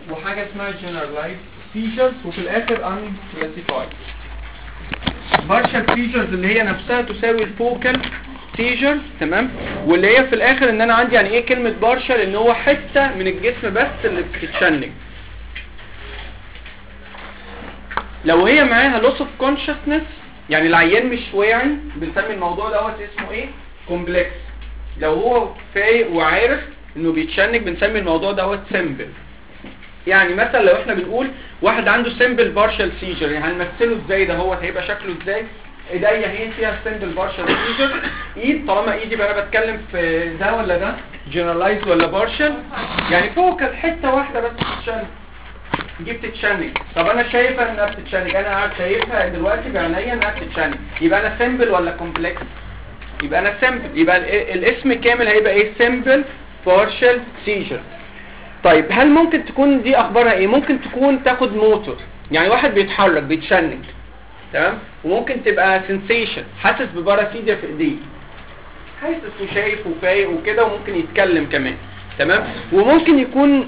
وحاجه اسمها جنرالايز فيجرز وفي الاخر ان كلاسيفايد بارشال فيجرز اللي هي نفسها تساوي الفوكال سيجرز تمام واللي هي في الاخر ان انا عندي يعني ايه كلمه بارشال ان هو حته من الجسم بس اللي بتتشنج لو هي معاها loss of consciousness يعني العيان مش واعي بنسمي الموضوع دوت اسمه ايه كومبلكس لو هو فايق وعارف انه بيتشنج بنسمي الموضوع دوت سيمبل يعني مثلا لو احنا بنقول واحد عنده سيمبل بارشال سيجر يعني هنمثله ازاي ده هو هيبقى شكله ازاي ايديا هي فيها سيمبل بارشال سيجر ايد طالما ايدي بقى انا بتكلم في ده ولا ده جنرالايز ولا بارشال يعني فوكال حته واحده بس بتتشنج دي بتتشنج طب انا شايفه انها بتتشنج انا قاعد شايفها دلوقتي بعينيا انها بتتشنج يبقى انا سيمبل ولا كومبلكس يبقى انا سيمبل يبقى ال- الاسم كامل هيبقى ايه سيمبل بارشال سيجر طيب هل ممكن تكون دي اخبارها ايه ممكن تكون تاخد موتور يعني واحد بيتحرك بيتشنج تمام وممكن تبقى سنسيشن حاسس بباراسيديا في ايديه حاسس وشايف وفايق وكده وممكن يتكلم كمان تمام وممكن يكون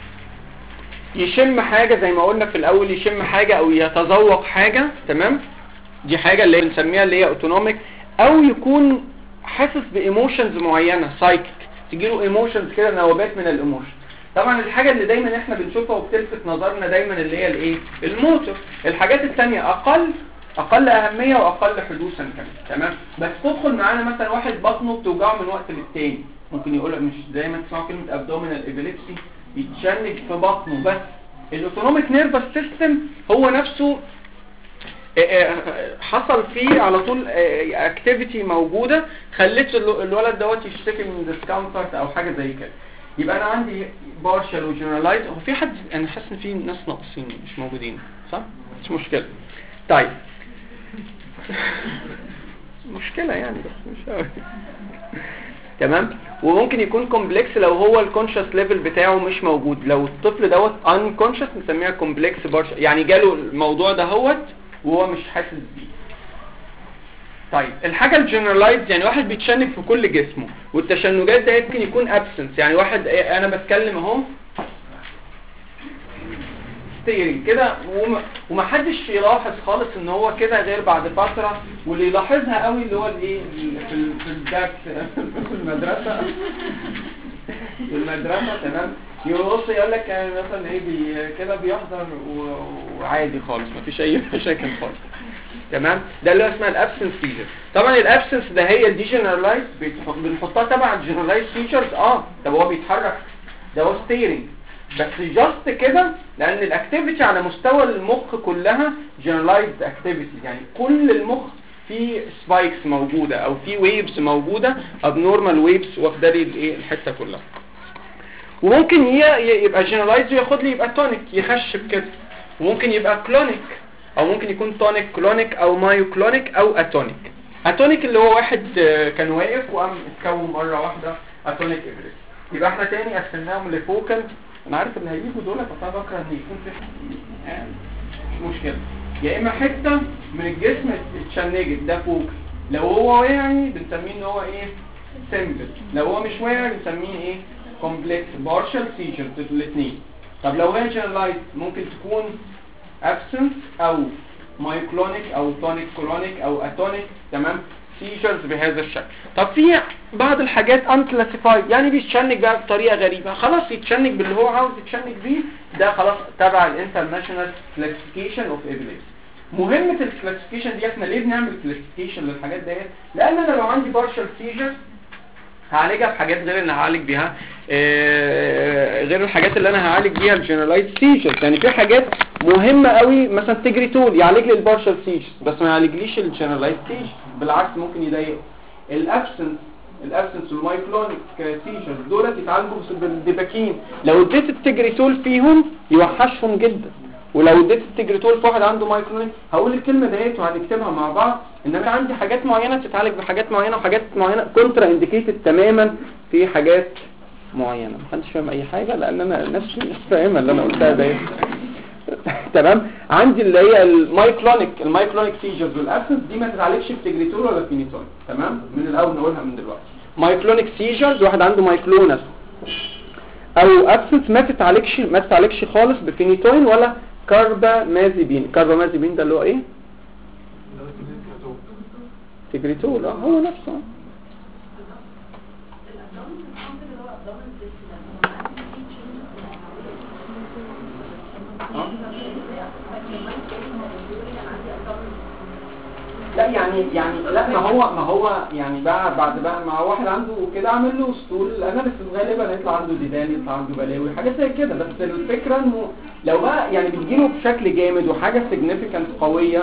يشم حاجة زي ما قلنا في الاول يشم حاجة او يتذوق حاجة تمام دي حاجة اللي بنسميها اللي هي اوتونوميك او يكون حاسس بايموشنز معينة سايكيك تجيله ايموشنز كده نوبات من الايموشن طبعا الحاجة اللي دايما احنا بنشوفها وبتلفت نظرنا دايما اللي هي الايه الموتور الحاجات التانية اقل اقل اهمية واقل حدوثا كمان تمام بس تدخل معانا مثلا واحد بطنه بتوجعه من وقت للتاني ممكن يقول مش دايما تسمعوا كلمة ابدومينال ابيليبسي يتشنج في بطنه بس الاوتونوميك نيرفس سيستم هو نفسه آه، آه، حصل فيه على طول اكتيفيتي موجودة خلت ال- الولد دوت يشتكي من ديسكمفورت او حاجة زي كده يبقى انا عندي بارشال وجنرالايز هو في حد انا حاسس ان في ناس ناقصين مش موجودين صح مش مشكلة طيب مشكلة يعني بس مش قوي تمام وممكن يكون كومبلكس لو هو الكونشس ليفل بتاعه مش موجود لو الطفل دوت ان كونشس نسميها كومبلكس بارشا يعني جاله الموضوع دهوت وهو مش حاسس بيه طيب الحاجة الجنرالايز يعني واحد بيتشنج في كل جسمه والتشنجات ده ممكن يكون ابسنس يعني واحد إيه، انا بتكلم اهو ستيرنج كده وما- ومحدش يلاحظ خالص ان هو كده غير بعد فترة واللي يلاحظها قوي اللي هو الايه في ال- في الدرس في المدرسة في المدرسة تمام يبص يقول لك يعني مثلا ايه بي كده بيحضر و- وعادي خالص مفيش اي مشاكل خالص تمام ده اللي هو اسمها الابسنس فيجر طبعا الابسنس ده هي الدي جنرالايز بنحطها تبع الجنرالايز فيتشرز اه طب هو بيتحرك ده هو ستيرنج بس جاست كده لان الاكتيفيتي على مستوى المخ كلها جنرالايزد اكتيفيتي يعني كل المخ في سبايكس موجوده او في ويفز موجوده ابنورمال ويفز واخده لي الايه الحته كلها وممكن ي- ي- يبقى جنرالايز وياخد لي يبقى تونيك يخشب كده وممكن يبقى كلونيك او ممكن يكون تونيك كلونيك او مايو كلونيك او اتونيك اتونيك اللي هو واحد آه، كان واقف وقام اتكون مره واحده اتونيك ابريس يبقى احنا تاني قسمناهم لفوكال انا عارف اللي هيجوا دول بس انا بكره ان يكون في يعني مش مشكله يا اما حته من الجسم اتشنجت ده فوكال لو هو واعي بنسميه ان هو ايه سيمبل لو هو مش واعي بنسميه ايه كومبلكس بارشال سيجرز الاثنين طب لو هي جنرالايز ممكن تكون absence او مايوكلونيك او تونيك كلونيك او اتونيك تمام سيجرز بهذا الشكل طب في بعض الحاجات unclassified يعني بيتشنج بقى بطريقه غريبه خلاص يتشنج باللي هو عاوز يتشنج بيه ده خلاص تبع الانترناشونال كلاسيفيكيشن اوف ايبيليبسي مهمه الكلاسيفيكيشن دي احنا ليه بنعمل كلاسيفيكيشن للحاجات ديت لان انا لو عندي بارشال سيجر هعالجها بحاجات غير ان هعالج بيها آه، غير الحاجات اللي انا هعالج بيها الجنرالايز سيجرز يعني في حاجات مهمة قوي مثلا تجريتول يعالج لي البارشال سيجرز بس ما يعالجليش الجنرالايز سيجرز بالعكس ممكن يضايقه الابسنس الابسنس والمايكلونيك سيجرز دولت يتعالجوا بالديباكين لو اديت التجريتول فيهم يوحشهم جدا ولو اديت التجريتول في واحد عنده مايكلونيك هقول الكلمه ديت وهنكتبها مع بعض انما عندي حاجات معينه تتعالج بحاجات معينه وحاجات معينه كونترا انديكيتد تماما في حاجات معينه محدش فاهم اي حاجه لان انا نفسي مش فاهمها اللي انا قلتها ديت تمام عندي اللي هي المايكلونيك المايكلونيك سيجرز والابسنس دي ما تتعالجش بتجريتول ولا فينيتول تمام من الاول نقولها من دلوقتي مايكلونيك سيجرز واحد عنده مايكلونس او ابسنس ما تتعالجش ما تتعالجش خالص بفينيتوين ولا كاربامازيبين كاربامازيبين ده اللي هو ايه تجريتول اه هو نفسه آه. لا يعني يعني لا ما هو ما هو يعني بقى بعد بقى مع واحد عنده كده عامل له ستول اناليسيس غالبا يطلع عنده ديدان يطلع عنده بلاوي حاجات زي كده بس الفكره انه لو بقى يعني بتجيله بشكل جامد وحاجه سيجنيفيكانت قويه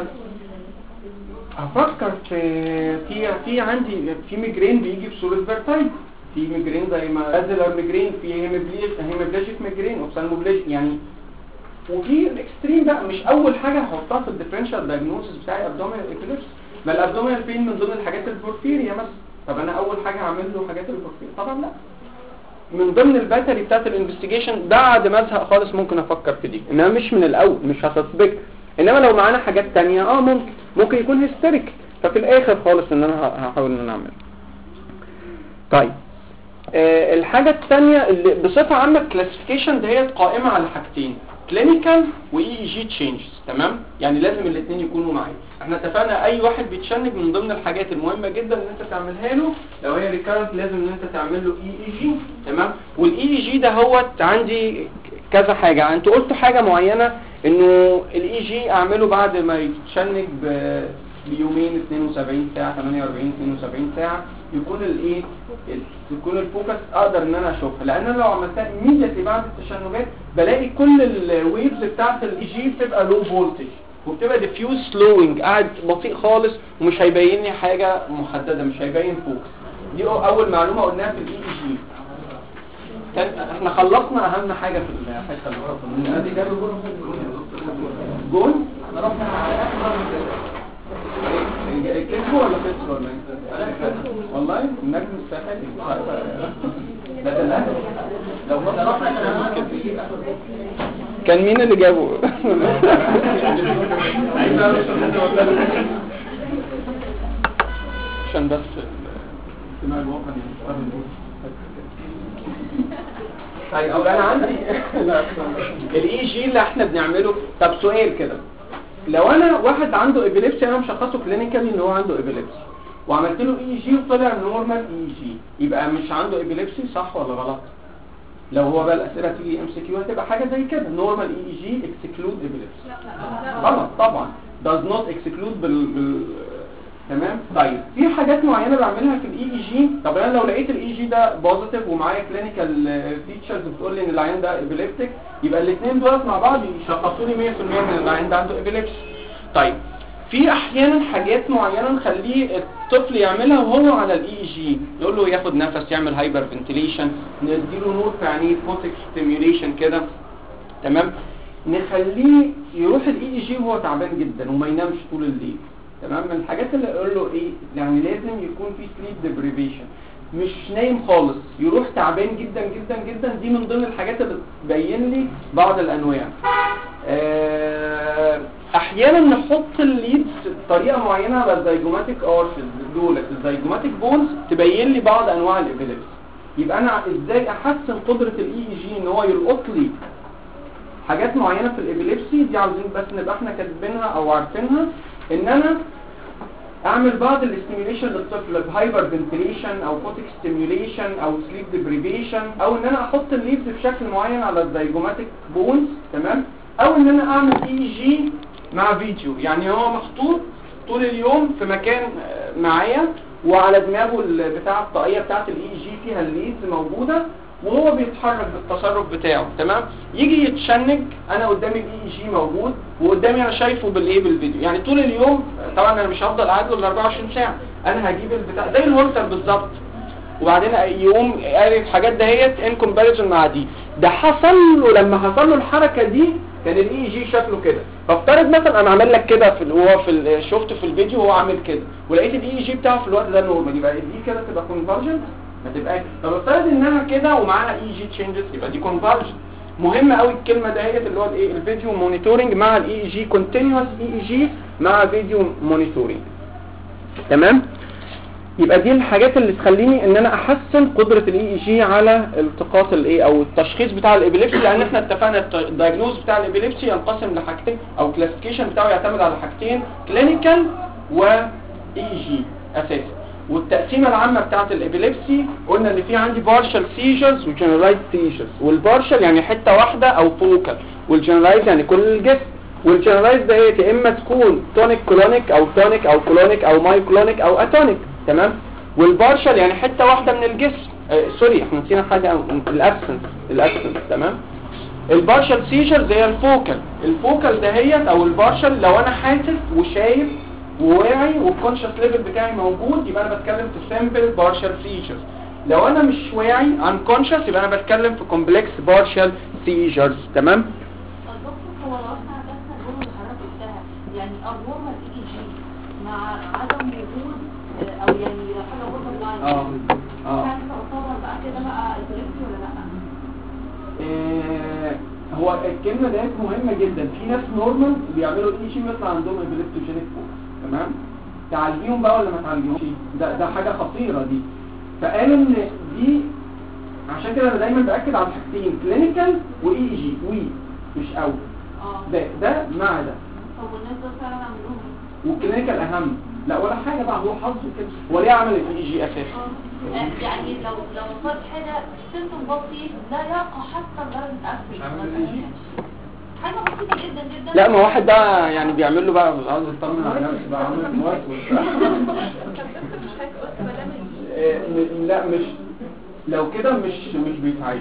افكر في في في عندي في ميجرين بيجي بصوره فيرتايد في ميجرين زي ما ازلر ميجرين في هيموبلاجيك ميجرين اوبسالموبلاجيك يعني وفي الاكستريم بقى مش اول حاجه هحطها في الديفرنشال دايجنوستس بتاعي ابدومينال ايبيليبس ما الابدومينال بين من ضمن الحاجات البورفيريا مثلا طب انا اول حاجه هعمل له حاجات البورفيريا طبعا لا من ضمن الباتري بتاعت الانفستيجيشن بعد ما ازهق خالص ممكن افكر في دي انما مش من الاول مش هسسبكت انما لو معانا حاجات تانية اه ممكن ممكن يكون هيستيريك ففي الاخر خالص ان انا هحاول ان انا اعمل طيب آه الحاجة الثانية اللي بصفة عامة الكلاسيفيكيشن دهيت قائمة على حاجتين كلينيكال واي اي جي تشينجز تمام يعني لازم الاثنين يكونوا معايا احنا اتفقنا اي واحد بيتشنج من ضمن الحاجات المهمة جدا ان انت تعملها له لو هي ريكارنت لازم ان انت تعمل له اي اي جي تمام والاي اي جي ده هوت عندي كذا حاجة انتوا قلتوا حاجة معينة انه الاي جي اعمله بعد ما يتشنج ب- بيومين 72 ساعة 48 72 ساعة يكون الايه ال- يكون الفوكس اقدر ان انا اشوفها لان انا لو عملتها immediately بعد التشنجات بلاقي كل الويفز بتاعت الاي جي بتبقى لو فولتج وبتبقى ديفيوز سلوينج قاعد بطيء خالص ومش هيبين لي حاجة محددة مش هيبين فوكس دي اول معلومة قلناها في الاي اي جي كان احنا خلصنا اهم حاجة في الحته اللي فاتت ادي جاب جول جول احنا رحنا على اخر كسبوا ولا خسروا ولا ايه والله النجم الساحلي مش عارف ده ده الاهلي لو كان مين اللي جابه عشان بس الاجتماع الوطني طيب او انا عندي الاي جي اللي احنا بنعمله طب سؤال كده لو انا واحد عنده ايبيليبسي انا مشخصه كلينيكالي ان هو عنده ايبيليبسي وعملت له اي جي وطلع نورمال اي جي يبقى مش عنده ايبيليبسي صح ولا غلط لو هو بقى الاسئله تيجي ام سي كيو هتبقى حاجه زي كده نورمال اي جي اكسكلود ايبيليبسي غلط طبعا does not exclude بال, بال... تمام طيب في حاجات معينه بعملها في الاي اي جي طب انا لو لقيت الاي جي ده بوزيتيف ومعايا كلينيكال فيتشرز بتقول لي ان العيان ده ايبيليبتيك يبقى الاثنين دول مع بعض يشخصوا لي 100% ان العيان ده عنده ايبيليبسي طيب في احيانا حاجات معينه نخليه الطفل يعملها وهو على الاي اي جي نقول له ياخد نفس يعمل هايبر فنتيليشن نديله نور في عينيه فوتك ستيميوليشن كده تمام نخليه يروح الاي اي جي وهو تعبان جدا وما ينامش طول الليل تمام من الحاجات اللي اقول له ايه يعني لازم يكون في سليب ديبريفيشن مش نايم خالص يروح تعبان جدا جدا جدا دي من ضمن الحاجات اللي تبين لي بعض الانواع آه، احيانا نحط الليدز بطريقه معينه على الزيجوماتيك ارشز دولت الزيجوماتيك بونز تبين لي بعض انواع الابيليبسي يبقى انا ازاي احسن قدره الاي اي جي ان هو يلقط لي حاجات معينه في الابيليبسي دي عاوزين بس نبقى احنا كاتبينها او عارفينها ان انا اعمل بعض الاستيميوليشن للطفل بهايبر فنتيليشن او فوتك ستيميوليشن او سليب ديبريفيشن او ان انا احط الليفز بشكل معين على الزيجوماتيك بونز تمام او ان انا اعمل اي جي مع فيديو يعني هو محطوط طول اليوم في مكان آه، معايا وعلى دماغه ال- بتاع الطاقيه بتاعه الاي جي فيها الليدز موجوده وهو بيتحرك بالتصرف بتاعه تمام يجي يتشنج انا قدامي الاي جي موجود وقدامي انا شايفه بالايه بالفيديو يعني طول اليوم طبعا انا مش هفضل قاعد له ال 24 ساعه انا هجيب البتاع زي الهولتر بالظبط وبعدين يقوم قال الحاجات دهيت ان كومباريزون مع دي ده حصل له لما حصل له الحركه دي كان الاي جي شكله كده فافترض مثلا انا عامل لك كده في ال- هو في ال- شفته في الفيديو وهو عامل كده ولقيت الاي جي بتاعه في الوقت ده نورمال يبقى دي كده تبقى كونفرجنت ما تبقاش طب افترض انها كده ومعاها اي جي تشينجز يبقى دي كونفرجنت مهم قوي الكلمه دهيت اللي هو الايه الفيديو مونيتورنج مع الاي جي كونتينوس اي جي مع فيديو مونيتورنج تمام يبقى دي الحاجات اللي تخليني ان انا احسن قدرة الاي اي جي على التقاط الايه او التشخيص بتاع الابيليبسي لان احنا اتفقنا الدايجنوز بتاع الابيليبسي ينقسم لحاجتين او الكلاسيفيكيشن بتاعه يعتمد على حاجتين كلينيكال و اي جي اساسا والتقسيمه العامه بتاعه الابيليبسي قلنا ان في عندي بارشال سيجرز وجنرالايز سيجرز والبارشال يعني حته واحده او فوكال والجنرالايز يعني كل الجسم والجنرالايز ده ايه يا اما تكون تونيك كلونيك او تونيك او كلونيك او ماي كلونيك او اتونيك تمام والبارشال يعني حته واحده من الجسم آه سوري احنا نسينا حاجه الابسنس الابسنس تمام البارشال سيجرز هي الفوكال الفوكال دهيت او البارشال لو انا حاسس وشايف وواعي والكونشس ليفل بتاعي موجود يبقى انا بتكلم في سمبل بارشال سيجرز لو انا مش واعي unconscious يبقى انا بتكلم في كومبلكس بارشال سيجرز تمام الدكتور هو لو احنا عرفنا الهرمون اللي حضرتك قلتها يعني الهرمون الاي جي مع عدم وجود آه، او يعني لو حاجه بوتر لاين اه اه هل تعتبر بقى كده بقى البريكتي ولا لا؟ آه، هو الكلمة ديت مهمة جدا في ناس نورمال بيعملوا اي شيء مثل عندهم ابيليبتوجينيك فوكس تمام تعالجيهم بقى ولا ما تعالجيهمش ده ده حاجة خطيرة دي فقالوا ان دي عشان كده انا دايما باكد على حاجتين كلينيكال واي جي وي مش او اه ده ده مع ده طب والناس دول فعلا عملوهم والكلينيكال اهم لا ولا حاجة بقى هو حظه كده هو ليه عمل الاي جي اساسا اه آه، يعني لو لو صار حاجه سيمتوم بسيط لا يقع حتى درجه اكل حاجه بسيطه جدا جدا لا ما واحد ده يعني بيعمل له بقى عاوز يطمن على نفسه بقى عامل موسوس آه، م- لا مش لو كده مش مش بيتعالج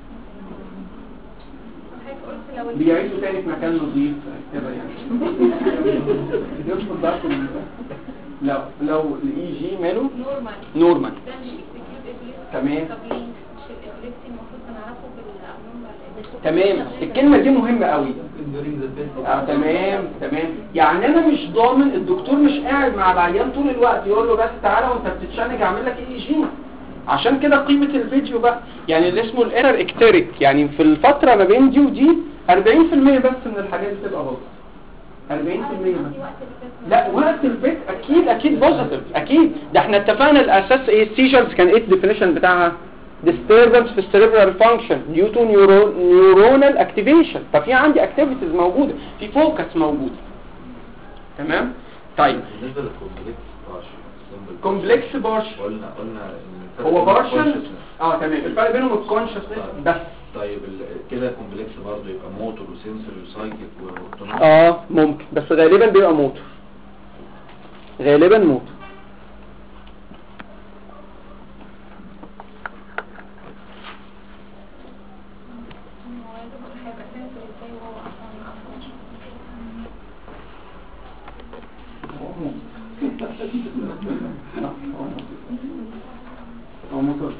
بيعيشوا تاني في مكان نظيف كده يعني يدخل بقى في ال- لو لو الاي جي ماله نورمال نورمال ده مش اكسكيوت ابليس تمام طب ليه مش الابليسي المفروض بنعرفه بالابنورمال تمام الكلمة دي مهمة قوي اه تمام تمام يعني انا مش ضامن الدكتور مش قاعد مع العيان طول الوقت يقول له بس تعالى وانت بتتشنج اعمل لك اي جي عشان كده قيمة الفيديو بقى يعني اللي اسمه الايرر اكتريك يعني في الفترة ما بين دي ودي 40% بس من الحاجات بتبقى غلط 40% بس لا وقت البيت اكيد اكيد بوزيتيف اكيد ده احنا اتفقنا الاساس ايه السيجرز كان ايه الديفينيشن بتاعها disturbance في السيريبرال فانكشن due to neuro- neuronal activation ففي عندي activities موجودة في فوكس موجود تمام طيب بالنسبة للكومبلكس بارشل كومبلكس بارشل قلنا قلنا ان الفرق هو بين بارشل الconsciousness- اه تمام الفرق بينهم الكونشسنس بس طيب ال- كده كومبلكس برضه يبقى موتور وسنسوري وسايكيك واوتونوميك اه ممكن بس غالبا بيبقى موتور غالبا موتور هيبقى سنسور ازاي وهو اصلا هو موتور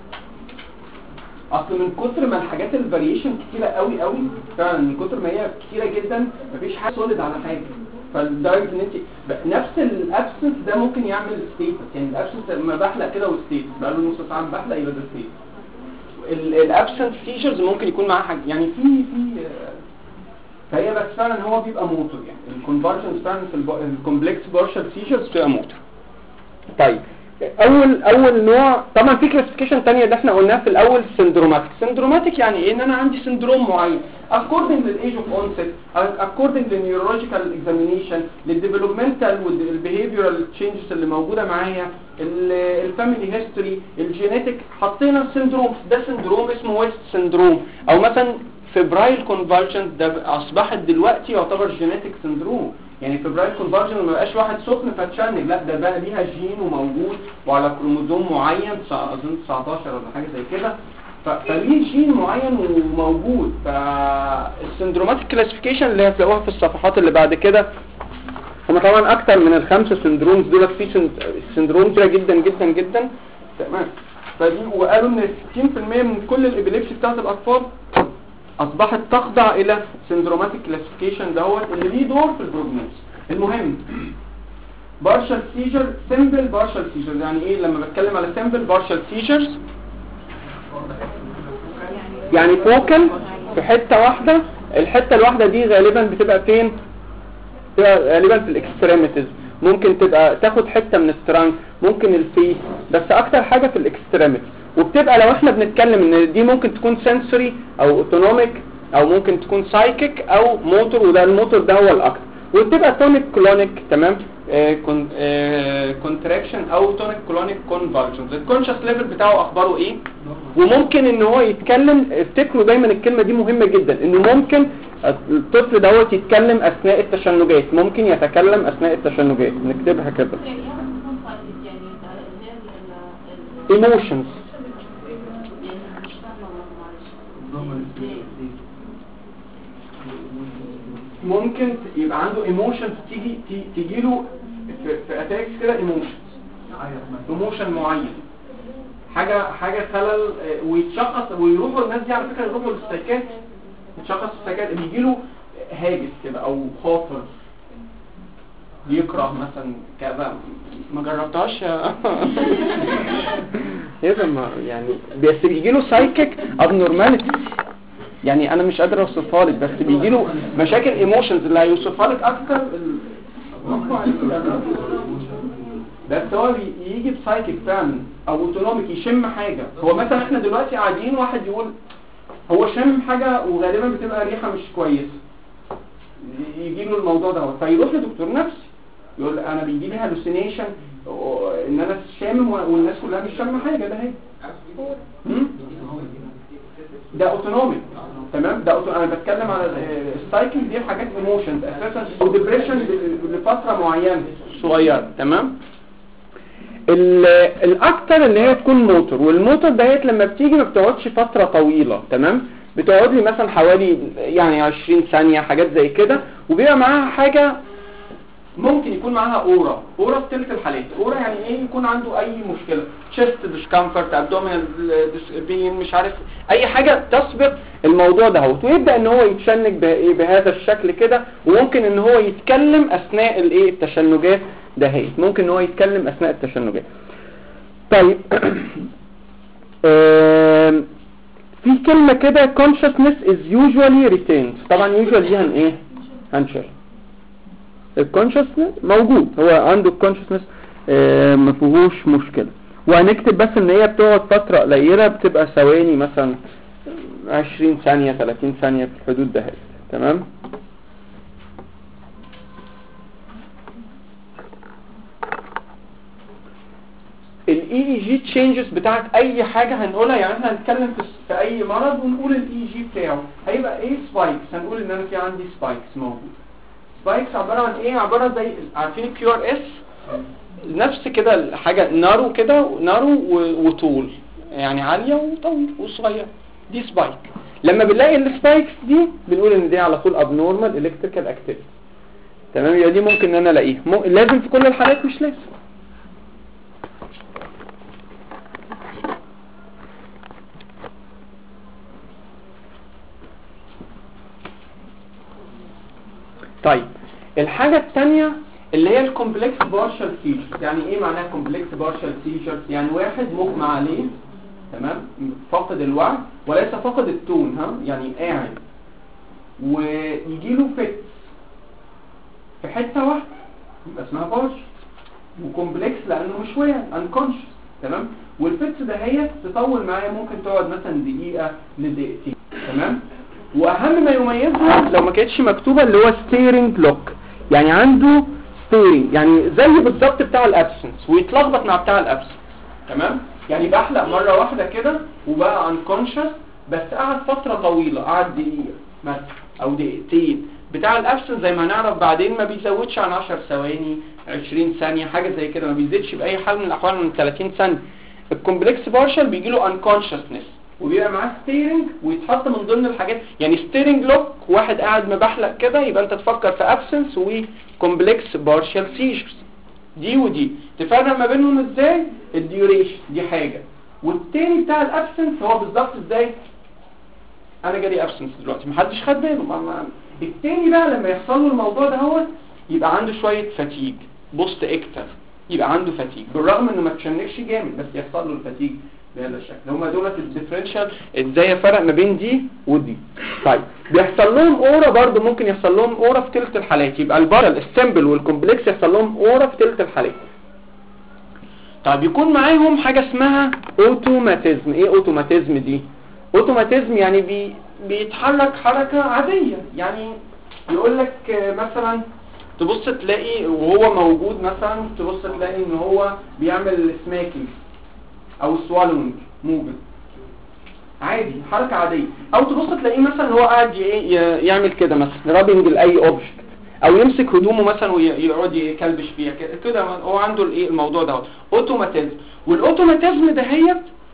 اصل من كتر ما الحاجات الفاريشن كتيره قوي قوي فعلا من كتر ما هي كتيره جدا مفيش حاجه سوليد على حاجه فالدرجه ان انت ب- نفس الابسنس ده ممكن يعمل ستيتس يعني الابسنس لما بحلق كده وستيتس بقى له نص ساعه بحلق يبقى ده ستيتس الابسنس فيشرز ممكن يكون معاه حاجه يعني في في آه، فهي بس فعلا هو بيبقى موتور يعني الكونفرجنس فعلا في الكومبلكس بارشال سيجرز بتبقى موتور طيب اول اول نوع طبعا في كلاسيفيكيشن تانية اللي احنا قلناها في الاول سندروماتيك سندروماتيك يعني ايه ان انا عندي سندروم معين according للايج اوف onset according للنيورولوجيكال اكزامينيشن للديفلوبمنتال والبيهيفيورال تشينجز اللي موجوده معايا الفاميلي هيستوري الجينيتك حطينا سندروم ده سندروم اسمه ويست سندروم او مثلا فبرايل كونفالجن ده اصبحت دلوقتي يعتبر جينيتك سندروم يعني فبرايل كونفالجن ما بقاش واحد سخن فتشنج لا ده بقى ليها جين وموجود وعلى كروموزوم معين تسع- اظن 19 ولا حاجه زي كده ف- فليه جين معين وموجود فالسندروماتيك كلاسيفيكيشن اللي هتلاقوها في الصفحات اللي بعد كده هم طبعا اكتر من الخمسه سندرومز دول في سند- سندروم كتيره جدا جدا جدا تمام فدي وقالوا ان 60% من كل الابيليبسي بتاعت الاطفال اصبحت تخضع الى سندروماتيك كلاسيفيكيشن دوت اللي ليه دور في البروجنوز المهم بارشال سيجر سمبل بارشال سيجر يعني ايه لما بتكلم على سمبل بارشال سيجرز يعني فوكل في حتة واحدة الحتة الواحدة دي غالبا بتبقى فين بتبقى غالبا في الاكستريميتيز ممكن تبقى تاخد حته من الترانك ممكن الفيس بس اكتر حاجه في الاكستريميتي وبتبقى لو احنا بنتكلم ان دي ممكن تكون سنسوري او اوتونوميك او ممكن تكون سايكيك او موتور وده الموتور ده هو الاكتر وبتبقى تونيك كلونيك تمام كونتراكشن او تونيك كلونيك كونفالجنز الكونشس ليفل بتاعه اخباره ايه وممكن ان هو يتكلم افتكروا دايما الكلمه دي مهمه جدا انه ممكن الطفل دوت يتكلم اثناء التشنجات ممكن يتكلم اثناء التشنجات نكتبها كده يعني ايه بتكون سايتد يعني اللي هي ال- ال- ايموشنز يعني مش فاهمه والله معلش ازاي ممكن ت- يبقى عنده ايموشنز تيجي تي- تيجي له في, في اتاكس كده ايموشنز ايموشن معين حاجه حاجه خلل آه، ويتشخص ويروحوا الناس دي على فكره يروحوا للسايكات يتشخص السايكات بيجي له هاجس كده او خاطر يكره مثلا كذا ما جربتهاش يا ايه ده ما يعني بس بيجي له سايكيك ابنورماليتي يعني انا مش قادر اوصفها لك بس بيجي له مشاكل ايموشنز اللي هيوصفها لك اكتر ال... بس هو بي- يجي بسايكيك فعلا او اوتونوميك يشم حاجه هو مثلا احنا دلوقتي قاعدين واحد يقول هو شم حاجه وغالبا بتبقى ريحه مش كويسه يجي له الموضوع ده فيروح لدكتور نفسي يقول انا بيجي لي هالوسينيشن ان انا شامم والناس كلها مش شامه حاجه ده هي هم؟ ده اوتونوميك تمام ده أوتو... انا بتكلم على ال- السايكل دي حاجات ايموشنز اساسا وديبريشن لفتره معينه صغيره تمام ال- الاكتر اللي هي تكون موتور والموتور دهيت لما بتيجي ما بتقعدش فتره طويله تمام بتقعد لي مثلا حوالي يعني 20 ثانيه حاجات زي كده وبيبقى معاها حاجه ممكن يكون معاها اورا اورا في تلك الحالات اورا يعني ايه يكون عنده اي مشكله تشست ديسكمفورت ابدومينال بين مش عارف اي حاجه تسبق الموضوع ده هو ويبدا ان هو يتشنج بإيه؟ بهذا الشكل كده وممكن ان هو يتكلم اثناء الايه التشنجات دهيت ممكن ان هو يتكلم اثناء التشنجات طيب آم، في كلمه كده consciousness is usually retained طبعا usually دي هن ايه هنشر الكونشسنس موجود هو عنده الكونشسنس ما فيهوش مشكله وهنكتب بس ان هي بتقعد فتره قليله بتبقى ثواني مثلا 20 ثانيه 30 ثانيه في الحدود ده تمام الاي اي جي تشينجز بتاعت اي حاجه هنقولها يعني احنا هنتكلم في, في اي مرض ونقول الاي جي بتاعه هيبقى ايه سبايكس هنقول ان انا في عندي سبايكس موجود سبايكس عباره عن ايه عباره زي عارفين الكيو ار اس نفس كده حاجه نارو كده نارو و- وطول يعني عاليه وطويل وصغير دي سبايك لما بنلاقي السبايكس دي بنقول ان دي على طول ابنورمال الكتريكال اكتيفيتي تمام يبقى دي ممكن ان انا الاقيها مو- لازم في كل الحالات مش لازم طيب الحاجة الثانية اللي هي الكومبلكس بارشال سيجرز يعني ايه معناها كومبلكس بارشال سيجرز يعني واحد مغمى عليه تمام فاقد الوعي وليس فاقد التون ها يعني قاعد ويجي له فيتس في حتة واحدة يبقى اسمها بارشال وكومبلكس لانه مش واعي انكونشس تمام والفيتس ده هي تطول معايا ممكن تقعد مثلا دقيقة لدقيقتين تمام واهم ما يميزها لو ما كانتش مكتوبة اللي هو ستيرنج لوك يعني عنده ستيرنج يعني زي بالظبط بتاع الابسنس ويتلخبط مع بتاع الابسنس تمام يعني بحلق مرة واحدة كده وبقى انكونشس بس قعد فترة طويلة قعد دقيقة مثلا او دقيقتين بتاع الابسنس زي ما هنعرف بعدين ما بيزودش عن 10 ثواني 20 ثانية حاجة زي كده ما بيزيدش بأي حال من الأحوال من 30 ثانية الكومبلكس بارشال بيجي له انكونشسنس وبيبقى معاه ستيرنج ويتحط من ضمن الحاجات يعني ستيرنج لوك واحد قاعد مبحلق كده يبقى انت تفكر في ابسنس وكومبلكس بارشال سيجرز دي ودي تفرق ما بينهم ازاي الديوريشن دي حاجة والتاني بتاع الابسنس هو بالظبط ازاي انا جالي ابسنس دلوقتي محدش خد باله ما ما التاني بقى لما يحصل له الموضوع ده هو يبقى عنده شوية فتيج بوست اكتر يبقى عنده فتيج بالرغم انه ما تشنكش جامد بس يحصل له الفتيج بهذا الشكل هم دولت الديفرنشال ازاي افرق ما بين دي ودي طيب بيحصل لهم اورا برضو ممكن يحصل لهم اورا في ثلث الحالات يبقى البارل السمبل والكومبلكس يحصل لهم اورا في ثلث الحالات طيب يكون معاهم حاجة اسمها اوتوماتيزم ايه اوتوماتيزم دي اوتوماتيزم يعني بي بيتحرك حركة عادية يعني يقول لك آه، مثلا تبص تلاقي وهو موجود مثلا تبص تلاقي ان هو بيعمل سماكينج او سوالونج موجود عادي حركة عادية او تبص تلاقيه مثلا هو قاعد ي- ي- يعمل كده مثلا رابنج لاي اوبجكت او يمسك هدومه مثلا ويقعد يكلبش فيها كده كده هو عنده الايه الموضوع ده اوتوماتيزم والاوتوماتيزم ده هي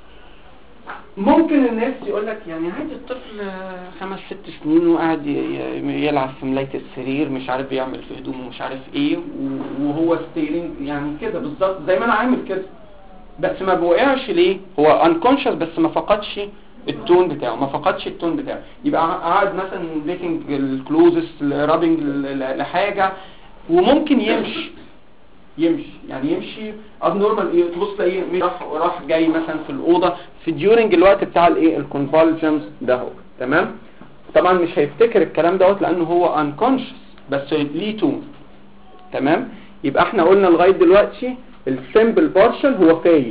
ممكن الناس يقول لك يعني عادي الطفل آه، خمس ست سنين وقاعد ي- ي- يلعب في ملاية السرير مش عارف يعمل في هدومه مش عارف ايه و- وهو ستيرنج يعني كده بالظبط زي ما انا عامل كده بس ما بوقعش ليه هو انكونشس بس ما فقدش التون بتاعه ما فقدش التون بتاعه يبقى قاعد مثلا بيكنج الكلوزس رابنج لحاجه وممكن يمشي يمشي يعني يمشي اب نورمال تبص تلاقيه راح راح جاي مثلا في الاوضه في ديورنج الوقت بتاع الايه الكونفالجنس ده هو تمام طبعا مش هيفتكر الكلام دوت لانه هو انكونشس بس ليه تون تمام يبقى احنا قلنا لغايه دلوقتي السمبل بارشل هو فايق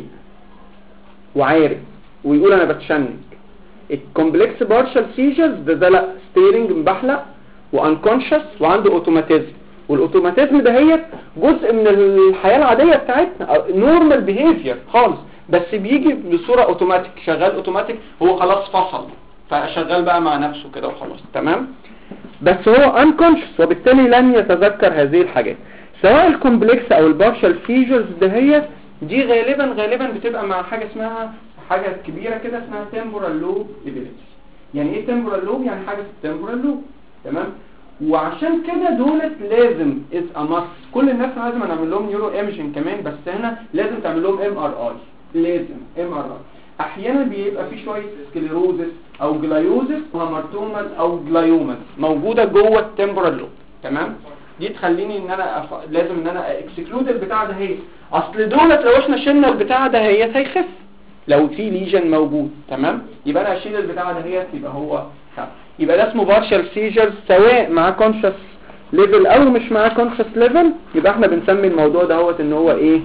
وعارف ويقول انا بتشنج الكومبلكس بارشل سيجرز ده ده لا ستيرنج مبحلق وانكونشس وعنده اوتوماتيزم والاوتوماتيزم ده هي جزء من الحياه العاديه بتاعتنا نورمال بيهيفير خالص بس بيجي بصوره اوتوماتيك شغال اوتوماتيك هو خلاص فصل فشغال بقى مع نفسه كده وخلاص تمام بس هو unconscious وبالتالي لن يتذكر هذه الحاجات سواء الكومبلكس او البارشال فيجرز ده هي دي غالبا غالبا بتبقى مع حاجة اسمها حاجة كبيرة كده اسمها temporal lobe epilepsy يعني ايه temporal lobe يعني حاجة في temporal lobe تمام وعشان كده دولت لازم از اماس كل الناس لازم نعمل لهم نيورو ايمجن كمان بس هنا لازم تعمل لهم ام ار اي لازم ام ار اي احيانا بيبقى في شويه سكليروزس او جلايوزس وهامرتومال او جلايومال موجوده جوه التمبرال لوب تمام دي تخليني ان انا أف... لازم ان انا اكسكلود البتاع ده هي اصل دولت لو احنا شلنا البتاع ده هي هيخف لو في ليجن موجود تمام يبقى انا اشيل البتاع ده هي يبقى هو خف يبقى ده اسمه بارشال سيجرز سواء مع كونشس ليفل او مش مع كونشس ليفل يبقى احنا بنسمي الموضوع دهوت ان هو ايه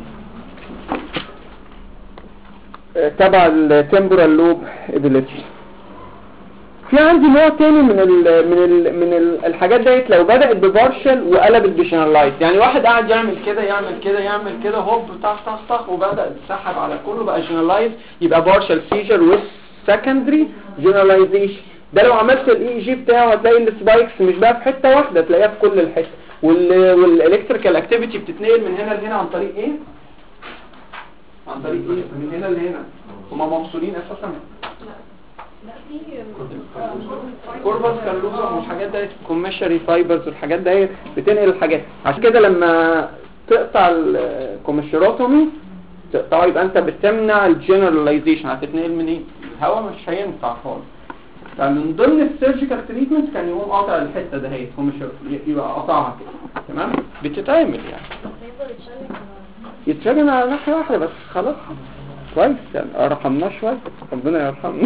آه، تبع التمبرال لوب ابيليبسي في عندي نوع تاني من ال من ال من ال الحاجات ديت لو بدأت ببارشل وقلبت بجنرالايز يعني واحد قاعد يعمل كده يعمل كده يعمل كده هوب طخ طخ طخ وبدأ تسحب على كله بقى جنرالايز يبقى بارشل سيجر ويز سكندري جنرالايزيشن ده لو عملت الاي جي بتاعه هتلاقي السبايكس مش بقى في حته واحده تلاقيها في كل الحته وال والالكتريكال اكتيفيتي بتتنقل من هنا لهنا عن طريق ايه عن طريق ايه من هنا لهنا هما مفصولين اساسا لا في كوربس كالوزا والحاجات دي كوميشري فايبرز والحاجات دي بتنقل الحاجات عشان كده لما تقطع الكوميشيروتومي تقطعه يبقى انت بتمنع الجنراليزيشن هتتنقل من ايه الهواء مش هينفع خالص فمن ضمن السيرجيكال تريتمنت كان يقوم قاطع الحته ده هي يبقى قطعها كده تمام بتتعمل يعني هيفضل يتشنج يتشجن على ناحيه واحده بس خلاص كويس يعني رحمناه شويه ربنا يرحمنا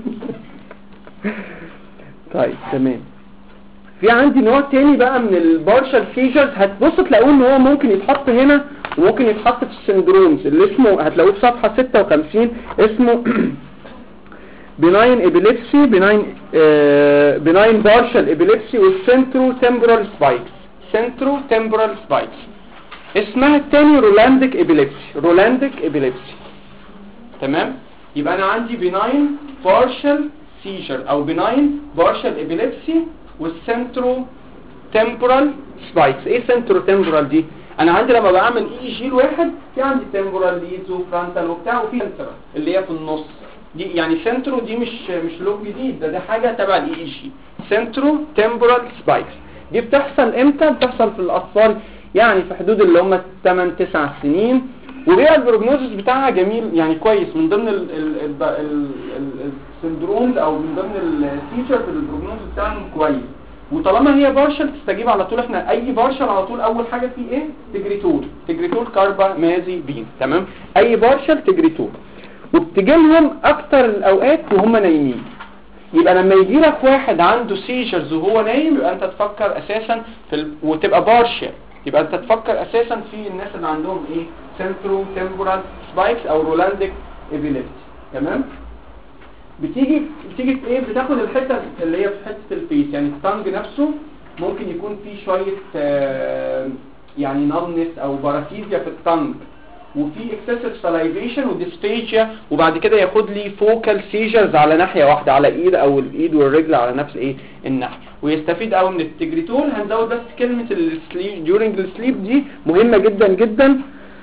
طيب تمام في عندي نوع تاني بقى من البارشال فيجرز هتبص تلاقوه ان هو ممكن يتحط هنا وممكن يتحط في السندرومز اللي اسمه هتلاقوه في صفحه 56 اسمه benign epilepsy benign uh, benign partial epilepsy والcentro temporal spikes centro temporal spikes اسمها التاني رولانديك ابيليبسي رولانديك ابيليبسي تمام يبقى انا عندي بناين بارشل سيجر او بناين بارشل ابيليبسي والسنترو تمبورال سبايكس ايه سنترو تمبورال دي انا عندي لما بعمل اي جي الواحد في عندي تمبورال ليدز وفرونتال وبتاع وفي سنترال اللي هي في النص دي يعني سنترو دي مش مش لوب جديد ده ده حاجه تبع الاي اي جي سنترو تمبورال سبايكس دي بتحصل امتى بتحصل في الاطفال يعني في حدود اللي هم 8 9 سنين وبيبقى البروجنوزس بتاعها جميل يعني كويس من ضمن ال- ال- ال- ال- ال- السندرومز او من ضمن الفيتشرز البروجنوزس بتاعهم كويس وطالما هي بارشل تستجيب على طول احنا اي بارشل على طول اول حاجه فيه ايه تجريتول تجريتول كاربا مازي بين تمام اي بارشل تجريتول وبتجي لهم اكتر الاوقات وهم نايمين يبقى لما يجي لك واحد عنده سيجرز وهو نايم يبقى انت تفكر اساسا في ال... وتبقى بارشل يبقى انت تفكر اساسا في الناس اللي عندهم ايه سنترو تمبورال سبايكس او رولانديك ابيليبسي تمام بتيجي بتيجي في ايه بتاخد الحته اللي هي في حته الفيس يعني التانج نفسه ممكن يكون فيه شويه آه، يعني نمنس او باراسيزيا في التانج وفي اكسسيف سلايفيشن وديسبيجيا وبعد كده ياخد لي فوكال سيجرز على ناحيه واحده على ايد او الايد والرجل على نفس ايه الناحيه ويستفيد قوي من التجريتول هنزود بس كلمه السليب during السليب دي مهمه جدا جدا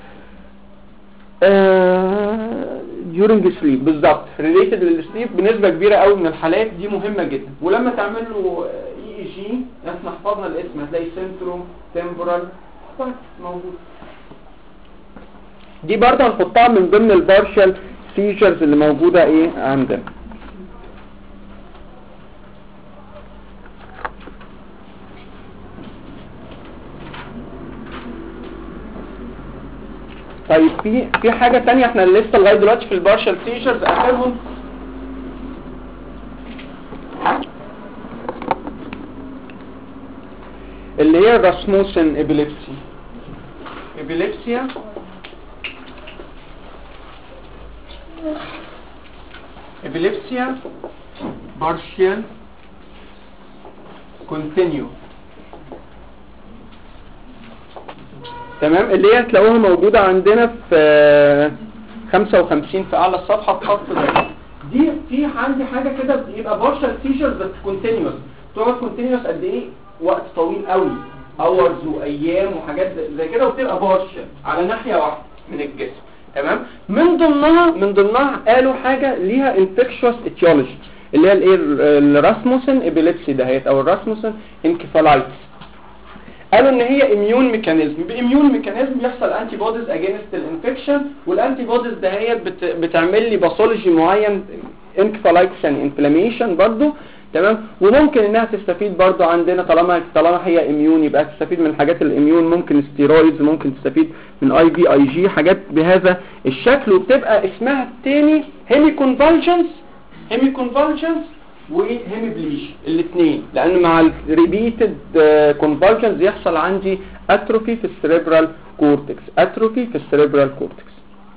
آه، during sleep بالظبط related للسليب بنسبه كبيره قوي من الحالات دي مهمه جدا ولما تعمل له اي اي جي احنا حفظنا الاسم هتلاقي سنترو تمبورال موجود دي برضه هنحطها من ضمن البارشال فيشرز اللي موجودة ايه عندنا طيب في في حاجة تانية احنا لسه لغاية دلوقتي في البارشال فيشرز اخرهم اللي هي الراسموسن ابيليبسي ابيليبسيا epilepsia partial continue تمام اللي هي تلاقوها موجودة عندنا في آه، 55 في اعلى الصفحة في خط ده دي في عندي حاجة كده بيبقى partial seizures بس continuous تقعد continuous قد ايه وقت طويل قوي hours وايام وحاجات زي- زي كده وبتبقى partial على ناحية واحدة من الجسم تمام من ضمنها من ضمنها قالوا حاجة ليها infectious etiology اللي هي الايه الراسموسن ابيليبسي دهيت او الراسموسن انكفالايتس قالوا ان هي اميون ميكانيزم باميون ميكانيزم بيحصل انتي بوديز اجينست الانفكشن والانتي بوديز دهيت بت بتعمل لي باثولوجي معين انكفالايتس يعني انفلاميشن برضو تمام وممكن انها تستفيد برضو عندنا طالما طالما هي اميون يبقى تستفيد من حاجات الاميون ممكن ستيرويدز ممكن تستفيد من اي بي اي جي حاجات بهذا الشكل وبتبقى اسمها التاني هيمي كونفالجنس هيمي كونفالجنس وهيميبليش الاثنين لان مع الريبيتد كونفالجنز يحصل عندي اتروفي في السريبرال كورتكس اتروفي في السريبرال كورتكس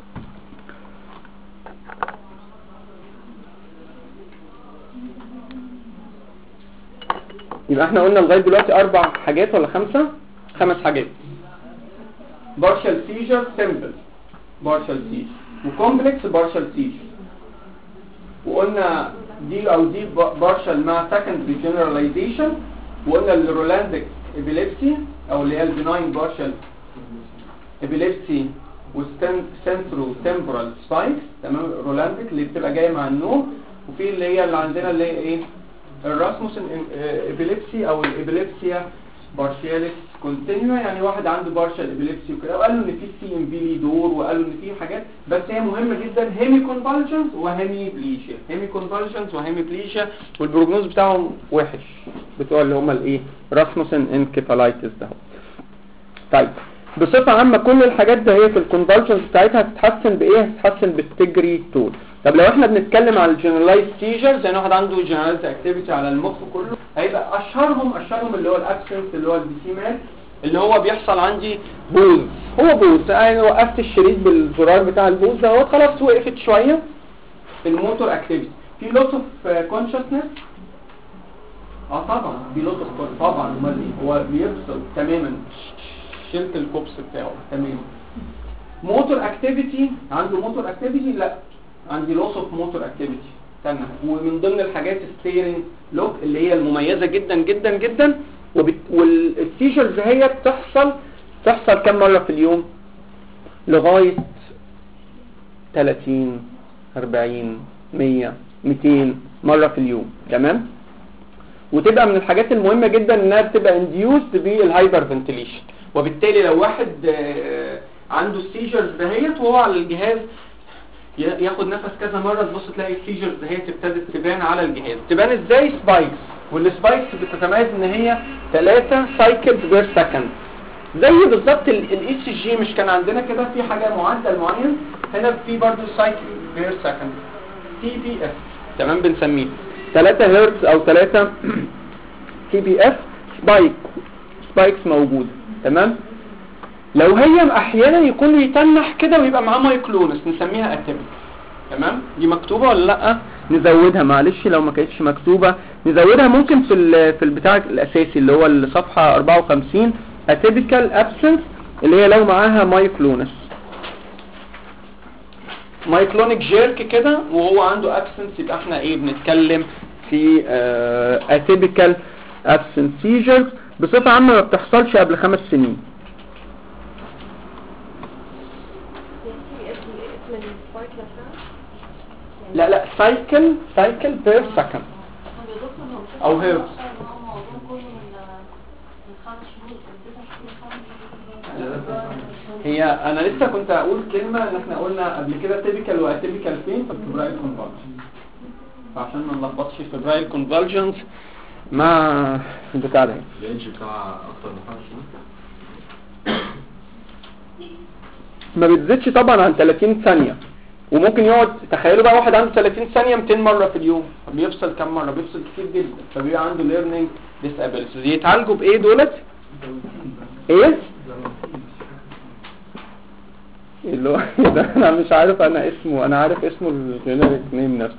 يبقى احنا قلنا لغايه دلوقتي اربع حاجات ولا خمسه خمس حاجات partial seizure simple partial seizure وكومبلكس partial seizure وقلنا دي او دي بارشل مع secondary generalization وقلنا الرولانديك ابيليبسي او اللي هي البناين بارشل ابيليبسي والسنترو تمبرال سبايكس تمام رولانديك اللي بتبقى جايه مع النوم وفي اللي هي اللي عندنا اللي هي ايه الراسموسن ابيليبسي او الابيليبسيا بارشياليس كونتينيوا يعني واحد عنده بارشال ابيليبسي وكده وقالوا ان في سي ام في ليه دور وقالوا ان في حاجات بس هي مهمه جدا هيمي كونفالجنس وهيمي بليشيا هيمي كونفالجنس وهيمي بليشيا والبروجنوز بتاعهم وحش بتوع اللي هم الايه راسموسن انكفالايتس ده طيب بصفة عامة كل الحاجات ده هي في الكونفالجنس بتاعتها هتتحسن بايه هتتحسن بالتجري تول طب لو احنا بنتكلم على الجنرالايز سيجرز يعني واحد عنده جنرالايز اكتيفيتي على المخ كله هيبقى اشهرهم اشهرهم اللي هو الابسنس اللي هو الديسيمال اللي هو بيحصل عندي بوز هو بوز انا وقفت الشريط بالزرار بتاع البوز ده هو خلاص وقفت شوية الموتور اكتيفيتي في لوس اوف كونشسنس اه طبعا في لوس اوف طبعا امال ايه هو بيفصل تماما شلت الكوبس بتاعه تماما موتور اكتيفيتي عنده موتور اكتيفيتي لا عندي لوس اوف موتور اكتيفيتي استنى ومن ضمن الحاجات ستيرنج لوك اللي هي المميزه جدا جدا جدا وبت... والسيجرز هي بتحصل تحصل كم مره في اليوم لغايه 30 40 100 200 مره في اليوم تمام وتبقى من الحاجات المهمه جدا انها بتبقى انديوسد بالهايبر فنتيليشن وبالتالي لو واحد آه، عنده السيجرز دهيت وهو على الجهاز ي- ياخد نفس كذا مرة تبص تلاقي السيجرز دهيت ابتدت تبان على الجهاز تبان ازاي سبايكس والسبايكس بتتميز ان هي 3 سايكلز بير سكند زي بالظبط الاي سي جي مش كان عندنا كده في حاجة معدل معين هنا في برضه سايكل بير سكند تي بي اف تمام بنسميه 3 هرتز او 3 تي بي اف سبايك سبايكس موجوده تمام لو هي احيانا يكون يتنح كده ويبقى معاه مايكلونس نسميها اتيبيك تمام دي مكتوبه ولا لا نزودها معلش لو ما كانتش مكتوبه نزودها ممكن في ال- في البتاع الاساسي اللي هو الصفحه 54 اتيبيكال ابسنس اللي هي لو معاها مايكلونس مايكلونيك جيرك كده وهو عنده ابسنس يبقى احنا ايه بنتكلم في اتيبيكال ابسنس سيجرز بصفه عامه ما بتحصلش قبل خمس سنين اسم السبايك نفسها لا لا سايكل سايكل بير سكند طب يا دكتور هو مش أو هيرب. إن هو الموضوع كله من من خمس شهور من تسع شهور خمس هي انا لسه كنت اقول كلمه ان احنا قلنا قبل كده تيبيكال واتيبيكال فين في الفبرايل كونفالجنس فعشان ما نلخبطش في الفبرايل كونفالجنس مع البتاع ده الانش بتاع اكتر من خمس سنين ما بتزيدش طبعا عن 30 ثانيه وممكن يقعد تخيلوا بقى واحد عنده 30 ثانيه 200 مره في اليوم بيفصل كم مره بيفصل كتير جدا فبيبقى عنده ليرنينج ديسابيلتيز يتعالجوا بايه دولت ايه اللي هو إيه ده انا مش عارف انا اسمه انا عارف اسمه الجينيريك نيم نفسه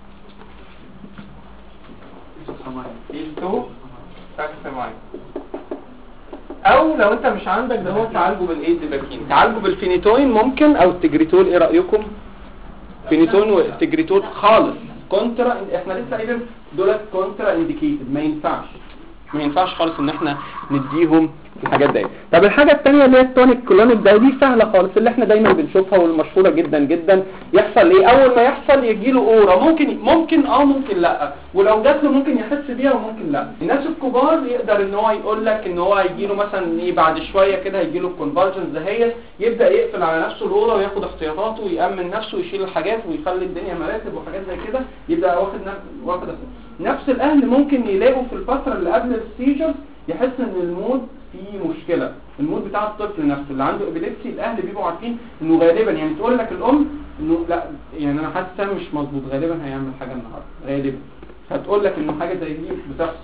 او لو انت مش عندك ده هو تعالجه بالايه ديباكين تعالجه بالفينيتوين ممكن او التجريتول ايه رايكم فينيتوين والتجريتول خالص كونترا احنا لسه قايلين دولت كونترا انديكيتد ما ينفعش ما ينفعش خالص ان احنا نديهم الحاجات دي طب الحاجه الثانيه اللي هي التونيك كلونيك ده دي سهله خالص اللي احنا دايما بنشوفها والمشهوره جدا جدا يحصل ايه اول ما يحصل يجي له اورا ممكن ممكن اه ممكن لا ولو جات له ممكن يحس بيها وممكن لا الناس الكبار يقدر ان هو يقول لك ان هو هيجي له مثلا ايه بعد شويه كده هيجي له الكونفرجنس دهيت يبدا يقفل على نفسه الاورا وياخد احتياطاته ويامن نفسه ويشيل الحاجات ويخلي الدنيا مراتب وحاجات زي كده يبدا واخد نف- واخد نفس الاهل ممكن يلاقوا في الفتره اللي قبل السيجرز يحس ان المود فيه مشكله المود بتاع الطفل نفسه اللي عنده ابيليبسي الاهل بيبقوا عارفين انه غالبا يعني تقول لك الام انه لا يعني انا حاسه مش مظبوط غالبا هيعمل حاجه النهارده غالبا فتقول لك انه حاجه زي دي بتحصل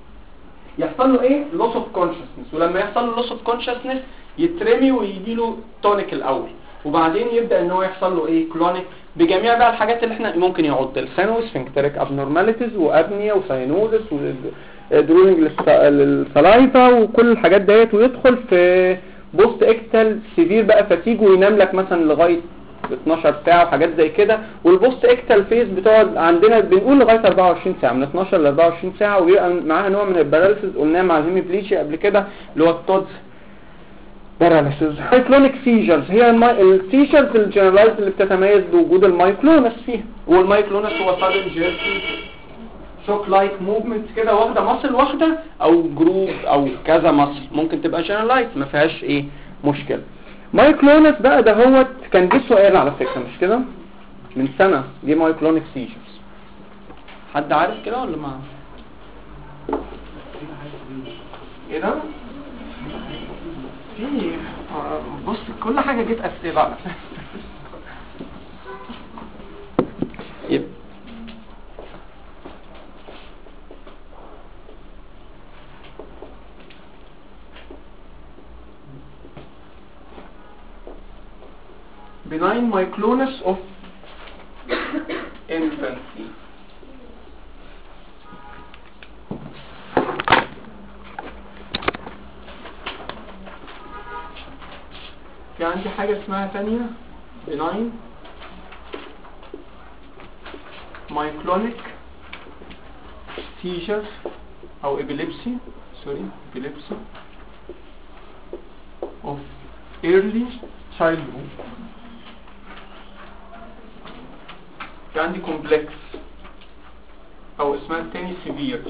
يحصل له ايه لوس اوف كونشسنس ولما يحصل له لوس اوف كونشسنس يترمي ويجي له تونيك الاول وبعدين يبدا ان هو يحصل له ايه كلونيك بجميع بقى الحاجات اللي احنا ممكن يعض لسانه سفنكتريك ابنورماليتيز وابنيا وساينوزس ودرونج للسلايفا وكل الحاجات ديت ويدخل في بوست اكتال سيفير بقى فاتيج وينام لك مثلا لغايه 12 ساعه وحاجات زي كده والبوست اكتال فيز بتقعد عندنا بنقول لغايه 24 ساعه من 12 ل 24 ساعه ويبقى معاها نوع من الباراليسيس قلناه مع الهيميبليشيا قبل كده اللي هو التودز باراليسيس سايكلونيك سيجرز هي السيجرز الجنرالايز اللي بتتميز بوجود المايكلونس فيها والمايكلونس هو sudden jerky شوك لايك موفمنت كده واخده مصل واحده او جروب او كذا مصل ممكن تبقى جنرالايز ما فيهاش ايه مشكله مايكلونس بقى ده هو كان جه سؤال على فكره مش كده من سنه جه مايكلونيك سيجرز حد عارف كده ولا ما ايه ده في آه، بص كل حاجه جت اسئله على فكرة. يبقى benign myoclonus of infancy في عندي حاجة اسمها ثانية benign myoclonic seizure أو epilepsy sorry epilepsy of early childhood في عندي complex أو اسمها التاني severe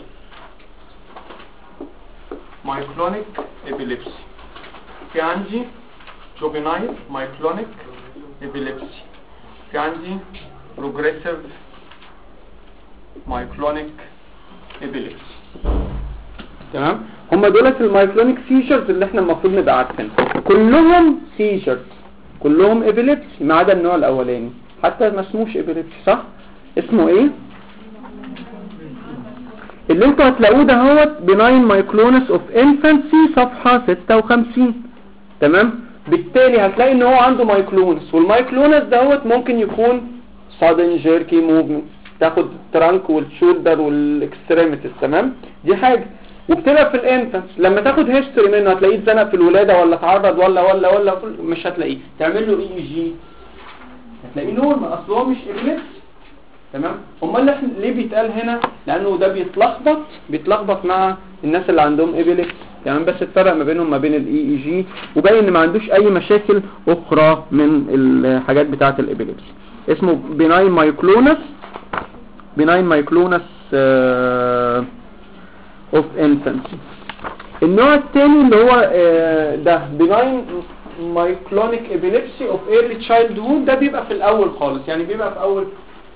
myoclonic epilepsy في عندي juvenile myoclonic epilepsy في عندي progressive myoclonic epilepsy تمام هم دولت المايكلونيك سيجرز اللي احنا المفروض نبقى عارفينها كلهم سيجرز كلهم epilepsy ما عدا النوع الاولاني حتى ما اسموش ابيليبسي صح اسمه ايه اللي انتوا هتلاقوه ده هو benign myclonus of infancy صفحة 56 تمام بالتالي هتلاقي ان هو عنده مايكلونس والمايكلونس دوت ممكن يكون sudden jerky movement تاخد الترانك والشولدر والاكستريميتيز تمام دي حاجة وبتبقى في الانفانس لما تاخد هيستوري منه هتلاقيه اتزنق في الولادة ولا اتعرض ولا ولا ولا مش هتلاقيه تعمل له اي جي هتلاقيه نورمال اصل هو مش ابليبسي تمام امال احنا ليه بيتقال هنا لانه ده بيتلخبط بيتلخبط مع الناس اللي عندهم ابيليبسي تمام بس الفرق ما بينهم ما بين الاي اي جي وباين ان ما عندوش اي مشاكل اخرى من الحاجات بتاعه الابيليبسي اسمه بناين مايكلونس بناين مايكلونس اوف انفانسي النوع الثاني اللي هو آه، ده بناين مايكلونيك ابيليبسي اوف ايرلي تشايلد هود ده بيبقى في الاول خالص يعني بيبقى في اول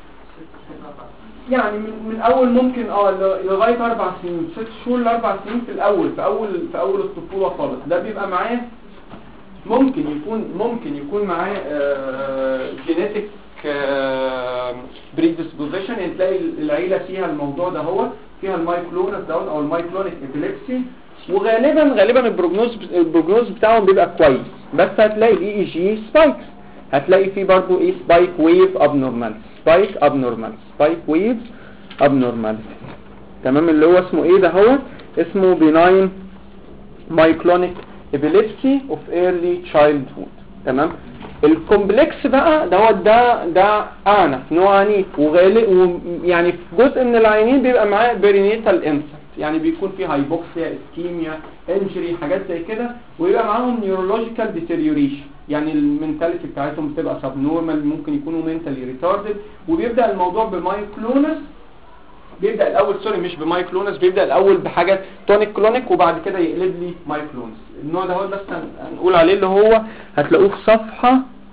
يعني من, من اول ممكن اه ل- لغايه اربع سنين ست شهور لاربع سنين في الاول في اول في اول الطفوله خالص ده بيبقى معاه ممكن يكون ممكن يكون معاه جينيتك بريدisposition يعني تلاقي العيله فيها الموضوع ده هو فيها المايكلونس داون او المايكلونيك ابيليبسي وغالبا غالبا البروجنوز البروجنوز بتاعهم بيبقى كويس بس هتلاقي الاي اي جي سبايكس هتلاقي فيه برضو ايه سبايك ويف ابنورمال سبايك ابنورمال سبايك ويف ابنورمال تمام اللي هو اسمه ايه ده هو اسمه بناين مايكلونيك ابيليبسي اوف ايرلي تشايلدهود تمام الكومبلكس بقى دوت ده ده اعنف نوع عنيف وغالب يعني في جزء من العيانين بيبقى معاه بيرينيتال انفنت يعني بيكون في هايبوكسيا اسكيميا انجري حاجات زي كده ويبقى معاهم نيورولوجيكال ديتيريوريشن يعني المينتاليتي بتاعتهم بتبقى سب نورمال ممكن يكونوا منتالي ريتاردد وبيبدا الموضوع بمايكلونس بيبدا الاول سوري مش بمايكلونس بيبدا الاول بحاجه تونيك كلونيك وبعد كده يقلب لي مايكلونس النوع ده هو بس هن- هنقول عليه اللي هو هتلاقوه في صفحه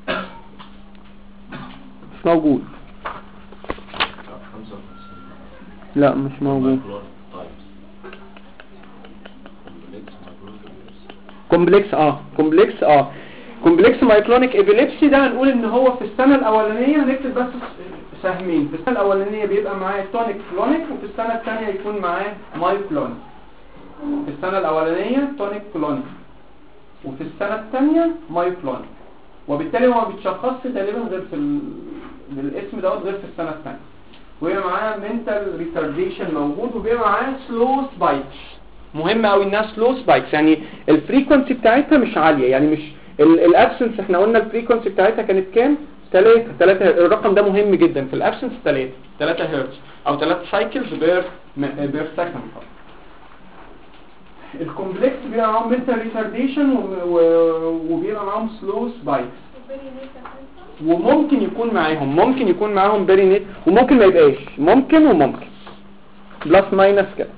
مش موجود 55 لا مش موجود كومبلكس اه كومبلكس اه كومبلكس مايكلونيك ابيليبسي ده هنقول ان هو في السنه الاولانيه هنكتب بس سهمين في السنه الاولانيه بيبقى معاه تونيك كلونيك وفي السنه الثانيه يكون معاه مايكلونيك في السنه الاولانيه تونيك كلونيك وفي السنه الثانيه مايكلونيك وبالتالي هو ما بيتشخصش غالبا غير في ال... بالاسم دوت غير في السنه الثانيه ويبقى معاه منتال ريتارديشن موجود وبيبقى معاه سلو سبايكس مهم قوي انها سلو سبايكس يعني الفريكونسي بتاعتها مش عاليه يعني مش الابسنس احنا قلنا الفريكونسي بتاعتها كانت كام 3 3 الرقم ده مهم جدا في الابسنس 3 3 هرتز او 3 سايكلز بير بير سكند الكومبلكس بيبقى معاهم منتال ريتارديشن وبيبقى معاهم سلو سبايكس وممكن يكون معاهم ممكن يكون معاهم بيرينيت وممكن ما يبقاش ممكن وممكن بلس ماينس كده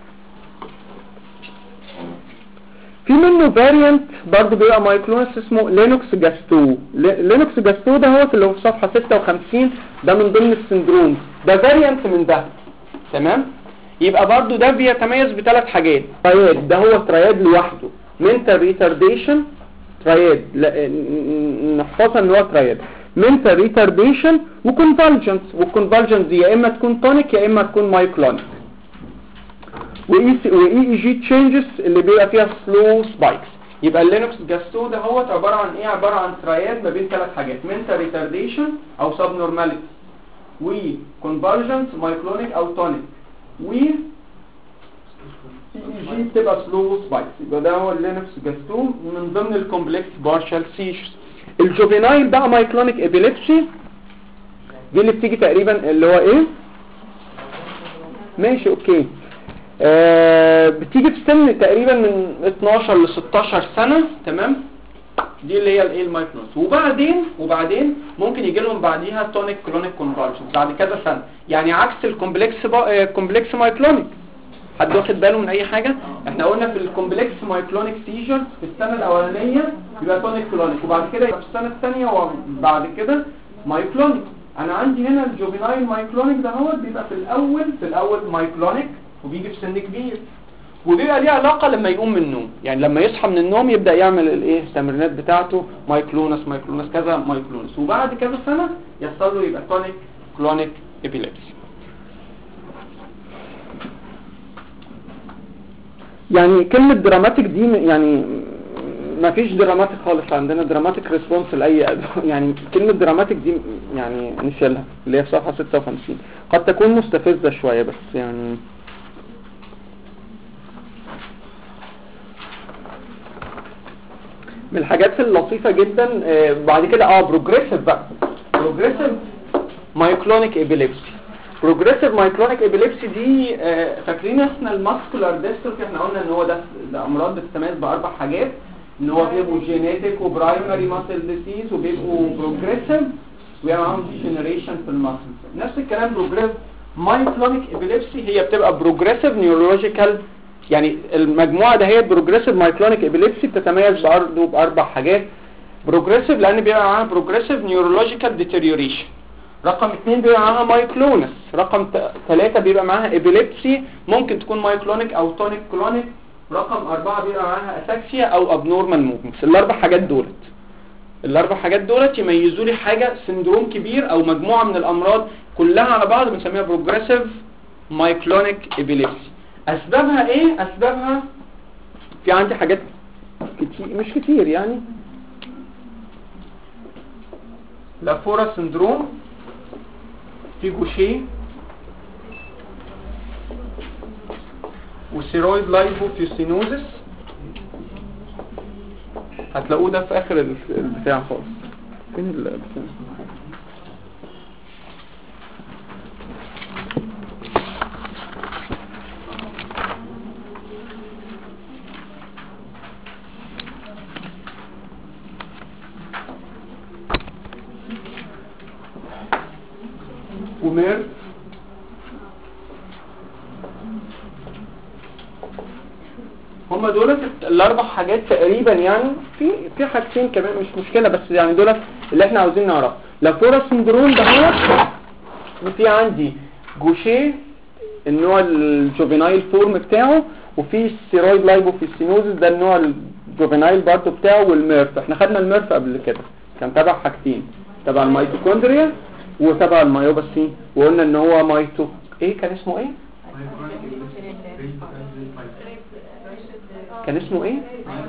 في منه فاريانت برضه بيبقى مايكلونس اسمه لينوكس جاستو لينوكس جاستو ده هو اللي هو في صفحة 56 ده من ضمن السندروم ده فاريانت من ده تمام يبقى برضه ده بيتميز بثلاث حاجات ترياد ده هو ترياد لوحده mental retardation ترياد لا- ن- نحفظها ان هو ترياد mental retardation وconvulsions والconvulsions دي يا اما تكون تونيك يا اما تكون مايكلونيك واي اي جي تشينجز اللي بيبقى فيها سلو سبايكس يبقى اللينكس جاستو ده هو عباره عن ايه عباره عن ترياد ما بين ثلاث حاجات mental retardation او subnormality و convulsions مايكلونيك او تونيك و اي جي بتبقى سلو سبايكس يبقى ده هو اللينكس جاستو من ضمن الكومبلكس بارشال سيشرز الجوفينايل بقى مايكلونيك ابيليبسي دي اللي بتيجي تقريبا اللي هو ايه ماشي اوكي آه بتيجي في سن تقريبا من 12 ل 16 سنة تمام دي اللي هي الايه المايكلونس وبعدين وبعدين ممكن يجي لهم بعديها تونيك كلونيك كونفالشنز بعد كذا سنة يعني عكس الكومبلكس با... كومبلكس مايكلونيك حد واخد باله من اي حاجة احنا قلنا في الكومبلكس مايكلونيك سيجر في السنة الاولانية يبقى تونيك كلونيك وبعد كده يبقى في السنة الثانية وبعد كده مايكلونيك انا عندي هنا الجوفينايل مايكلونيك ده هو بيبقى في الاول في الاول مايكلونيك وبيجي في سن كبير وبيبقى ليه علاقة لما يقوم من النوم يعني لما يصحى من النوم يبدأ يعمل الايه التمرينات بتاعته مايكلونس مايكلونس كذا مايكلونس وبعد كذا سنة يحصل له يبقى تونيك كلونيك ابيليبسي يعني كلمة دراماتيك دي م- يعني ما فيش دراماتيك خالص عندنا دراماتيك ريسبونس لأي أدوية. يعني كلمة دراماتيك دي يعني نشيلها اللي هي في صفحة 56 قد تكون مستفزة شوية بس يعني من الحاجات اللطيفة جدا آه، بعد كده اه بروجريسيف بقى بروجريسيف مايكلونيك ابيليبسي بروجريسيف مايكلونيك ابيليبسي دي آه، فاكرين احنا الماسكولار ديستروفي احنا قلنا ان هو ده ده امراض بتتميز باربع حاجات ان هو بيبقوا جينيتك وبرايمري ماسل ديسيز وبيبقوا بروجريسيف ويبقى معاهم ديجنريشن في الماسل نفس الكلام بروجريسيف مايكلونيك ابيليبسي هي بتبقى بروجريسيف نيورولوجيكال يعني المجموعه ده هي بروجريسيف مايكلونيك ابيليبسي بتتميز برضه باربع حاجات بروجريسيف لان بيبقى معاها بروجريسيف نيورولوجيكال ديتيريوريشن رقم اثنين بيبقى معاها مايكلونس رقم ثلاثة بيبقى معاها ابيليبسي ممكن تكون مايكلونيك او تونيك كلونيك رقم أربعة بيبقى معاها اساكسيا او ابنورمال موفمنتس الاربع حاجات دولت الاربع حاجات دولت يميزوا لي حاجة سندروم كبير او مجموعة من الامراض كلها على بعض بنسميها بروجريسيف مايكلونيك ابيليبسي اسبابها ايه اسبابها في عندي حاجات كتير مش كتير يعني لافورا سندروم في جوشيه وسيرويد لايبوفيوسينوزس هتلاقوه ده في اخر ال- البتاع خالص فين البتاع ومير هم دولت الاربع حاجات تقريبا يعني في في حاجتين كمان مش مشكله بس يعني دولت اللي احنا عاوزين نعرفه لافورا سندروم ده هو في عندي جوشيه النوع الجوفينايل فورم بتاعه وفي ستيرويد لايبوفيسينوزس ده النوع الجوفينايل برضه بتاعه والميرف احنا خدنا الميرف قبل كده كان تبع حاجتين تبع الميتوكوندريا وتبع الميوباسي وقلنا ان هو مايتو ايه كان اسمه ايه كان اسمه ايه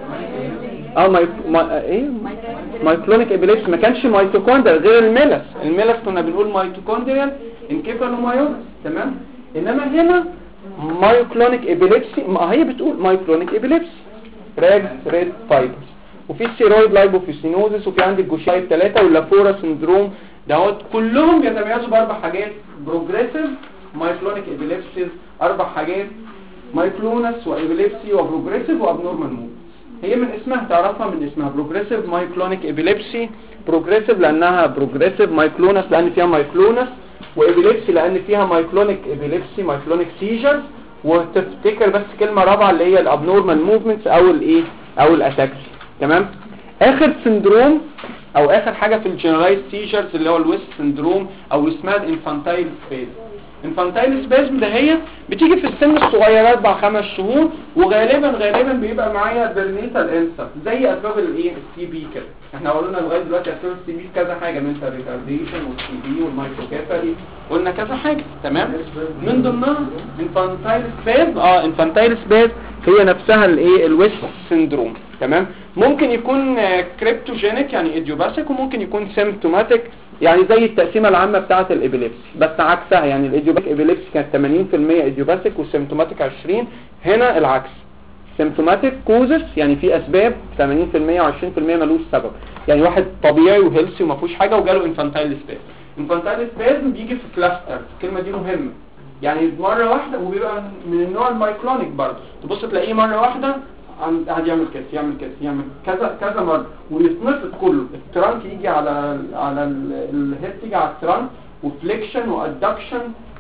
اه ماي... ما... ايه مايكلونيك ابيليبسي ما كانش ميتوكوندريا غير الميلس الميلس كنا بنقول ميتوكوندريال انكيفالومايوباثي تمام انما هنا مايوكلونيك ابيليبسي ما هي بتقول مايوكلونيك ابيليبسي راج ريد فايبرز وفي السيرويد لايبوفيسينوزس وفي عندي الجوشايب 3 واللافورا سندروم دهوت كلهم بيتميزوا باربع حاجات بروجريسيف مايكلونيك ابيليبسيز اربع حاجات مايكلونس وابيليبسي وبروجريسيف وابنورمال مود هي من اسمها تعرفها من اسمها بروجريسيف مايكلونيك ابيليبسي بروجريسيف لانها بروجريسيف مايكلونس لان فيها مايكلونس وابيليبسي لان فيها مايكلونيك ابيليبسي مايكلونيك سيجرز وتفتكر بس كلمة رابعة اللي هي الابنورمال موفمنتس او الايه او الاتاكسي تمام اخر سندروم او اخر حاجة في الجنرالايز سيجرز اللي هو الويست سندروم او اسمها الانفانتايل سبيس انفانتايل سبيزم ده هي بتيجي في السن الصغير اربع خمس شهور وغالبا غالبا بيبقى معايا برنيتال انسر زي اسباب الايه السي بي كده احنا قلنا لغايه دلوقتي اسباب السي بي كذا حاجه منتال ريتارديشن والسي بي والمايكروكيفالي قلنا كذا حاجه تمام من ضمنها انفانتايل سبيز اه انفانتايل سبيز هي نفسها الايه الويست سندروم تمام ممكن يكون كريبتوجينيك يعني ايديوباثيك وممكن يكون سيمتوماتيك يعني زي التقسيمه العامه بتاعه الابيليبسي بس عكسها يعني الايديوباثيك ابيليبسي كانت 80% ايديوباثيك والسيمتوماتيك 20 هنا العكس سيمتوماتيك كوزس يعني في اسباب 80% و20% ملوش سبب يعني واحد طبيعي وهيلثي وما فيهوش حاجه وجاله انفانتايل سبيز انفانتايل سبيز بيجي في كلاستر الكلمه دي مهمه يعني مرة واحدة وبيبقى من النوع المايكلونيك برضه تبص تلاقيه مرة واحدة عن- قاعد يعمل كده يعمل كده يعمل كذا كذا مرة ويتنفض كله الترانك يجي على على ال- الهيد تيجي على الترانك وفليكشن وادكشن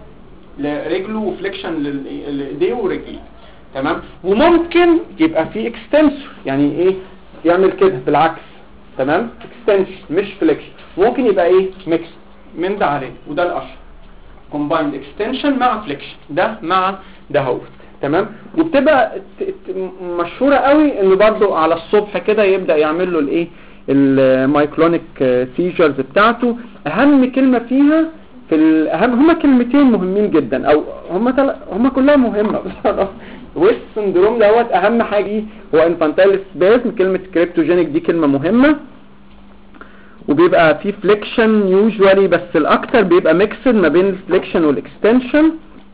لرجله وفليكشن لل- لايديه ورجليه تمام وممكن يبقى في اكستنسور يعني ايه يعمل كده بالعكس تمام اكستنشن مش فليكشن ممكن يبقى ايه ميكس من ده عليه وده الاشهر combined extension مع flexion ده مع ده هو تمام وبتبقى ت- ت- مشهوره قوي انه برضو على الصبح كده يبدا يعمل له الايه المايكلونيك سيجرز بتاعته اهم كلمه فيها في الاهم هما كلمتين مهمين جدا او هما تل... هما كلها مهمه بصراحه ويست سندروم دوت اهم حاجه هو انفانتايل سبازم كلمه كريبتوجينيك دي كلمه مهمه وبيبقى في فليكشن يوجوالي بس الاكتر بيبقى ميكسد ما بين الفليكشن والاكستنشن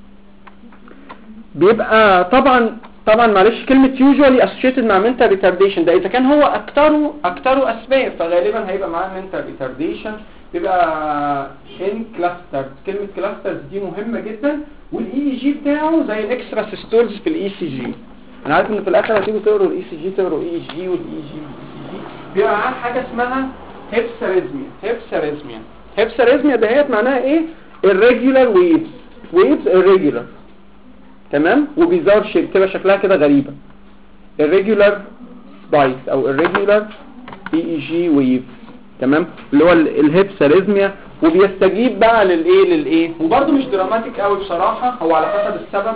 بيبقى طبعا طبعا معلش كلمة usually associated مع mental retardation ده اذا كان هو اكتره اكتره اسباب فغالبا هيبقى معاه mental retardation بيبقى in clusters كلمة clusters دي مهمة جدا والاي اي جي بتاعه زي الاكسترا سيستولز في الاي سي جي انا عارف ان في الاخر هتيجوا تقروا الاي سي جي تقروا اي جي والاي جي والاي جي بيبقى معاه حاجة اسمها هيبساريزميا هيبساريزميا هيبساريزميا دهيت معناها ايه irregular waves waves irregular تمام وبيظهر شيء بتبقى شكلها كده غريبة irregular spikes او irregular EEG wave تمام اللي هو ال- الهيبساريزميا وبيستجيب بقى للايه للايه وبرده مش دراماتيك قوي بصراحة هو على حسب السبب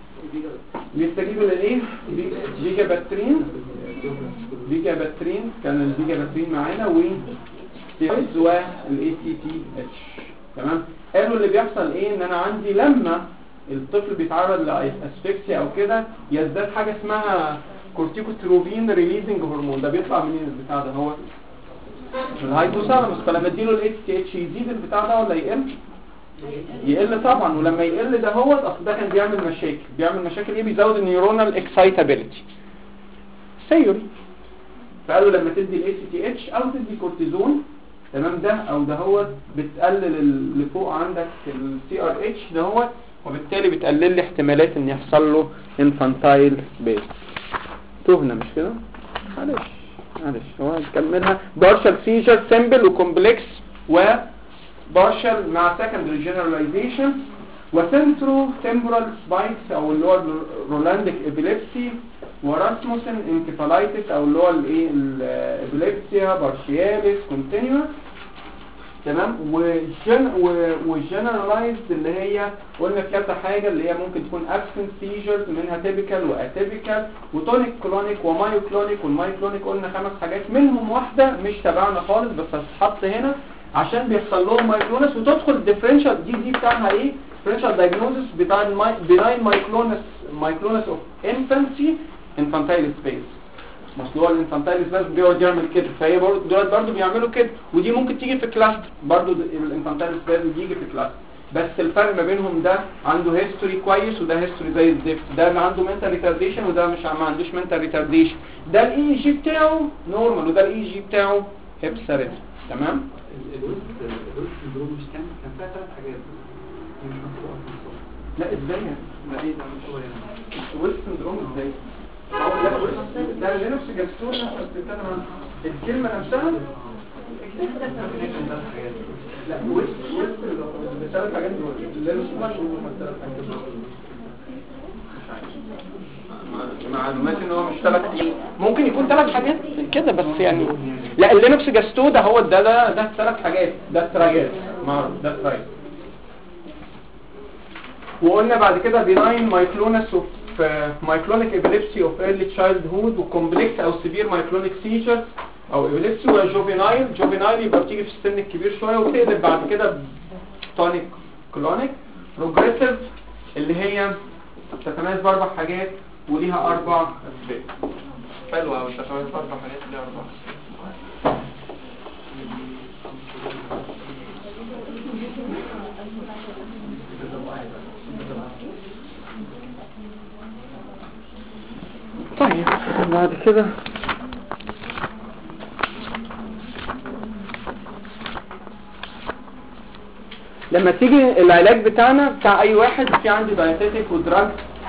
بيستجيب للايه بي- فيجا باترين فيجا باترين كان الفيجا باترين معانا و ستيرويدز والاي تي تي اتش تمام قالوا اللي بيحصل ايه ان انا عندي لما الطفل بيتعرض لاسفكسيا او كده يزداد حاجه اسمها كورتيكوتروبين ريليزنج هرمون ده بيطلع منين البتاع ده هو من الهايبوثالاموس فلما اديله الاس تي اتش يزيد البتاع ده ولا يقل يقل طبعا ولما يقل ده هو اصل ده كان بيعمل مشاكل بيعمل مشاكل ايه بيزود النيورونال اكسايتابيلتي ثيوري فقالوا لما تدي الاي سي تي اتش او تدي كورتيزون تمام ده او ده هو بتقلل اللي فوق عندك السي ار اتش ده هو وبالتالي بتقلل لي احتمالات ان يحصل له انفانتايل بيس تهنا مش كده معلش معلش هو هنكملها بارشال سيجر سيمبل وكومبلكس و بارشال مع secondary generalization وسنترو temporal spikes او اللي هو رولانديك ابيليبسي وراسموسن انكفالايتس او اللي هو الايه الابيليبسيا بارشياليس كونتينيوس تمام وجن وجنرالايزد اللي هي قلنا كذا حاجه اللي هي ممكن تكون absent seizures منها typical واتيبيكال وتونيك كلونيك ومايو كلونيك والمايو كلونيك قلنا خمس حاجات منهم واحده مش تبعنا خالص بس هتتحط هنا عشان بيحصل لهم مايكلونس وتدخل الديفرنشال دي دي بتاعها ايه differential diagnosis بتاع benign مايكلونس مايكلونس اوف انفانسي انفانتايل سبيس اصل هو الانفانتايل سبيس بيقعد يعمل كده فهي برضه دول برضه بيعملوا كده ودي ممكن تيجي في كلاس برضه الانفانتايل سبيس بيجي في كلاس بس الفرق ما بينهم ده عنده هيستوري كويس وده هيستوري زي الزفت ده اللي عنده منتال ريتارديشن وده مش ما عندوش منتال ريتارديشن ده الاي جي بتاعه نورمال وده الاي جي بتاعه هيبساريزم تمام الويست الويست سندروم مش كان كان فيها ثلاث حاجات هي مش مكتوبه في النص لا ازاي لا ايه ده مش هو يعني ويست سندروم ازاي هو لا ويست ده لينكس جاستونا بتتكلم عن الكلمه نفسها ثلاث حاجات لا ويست ويست الثلاث حاجات دول لينكس جاستونا هم الثلاث حاجات دول معلومات ان هو مش ثلاث ممكن يكون ثلاث حاجات كده بس يعني لا اللينكس جاستو ده هو ده ده ده ثلاث حاجات ده ترايات معروف ده ترايات وقلنا بعد كده بيناين مايكلونس اوف مايكلونيك ابيليبسي اوف ايرلي تشايلد هود وكومبلكس او سيفير مايكلونيك سيجرز او ابيليبسي وجوفينايل جوفينايل يبقى بتيجي في السن الكبير شويه وتقلب بعد كده تونيك كلونيك بروجريسيف اللي هي بتتميز باربع حاجات وليها اربع اسباب حلوه قوي بتتميز باربع حاجات وليها اربع اسباب طيب بعد كده لما تيجي العلاج بتاعنا بتاع اي واحد في عندي دايتيتك ودراج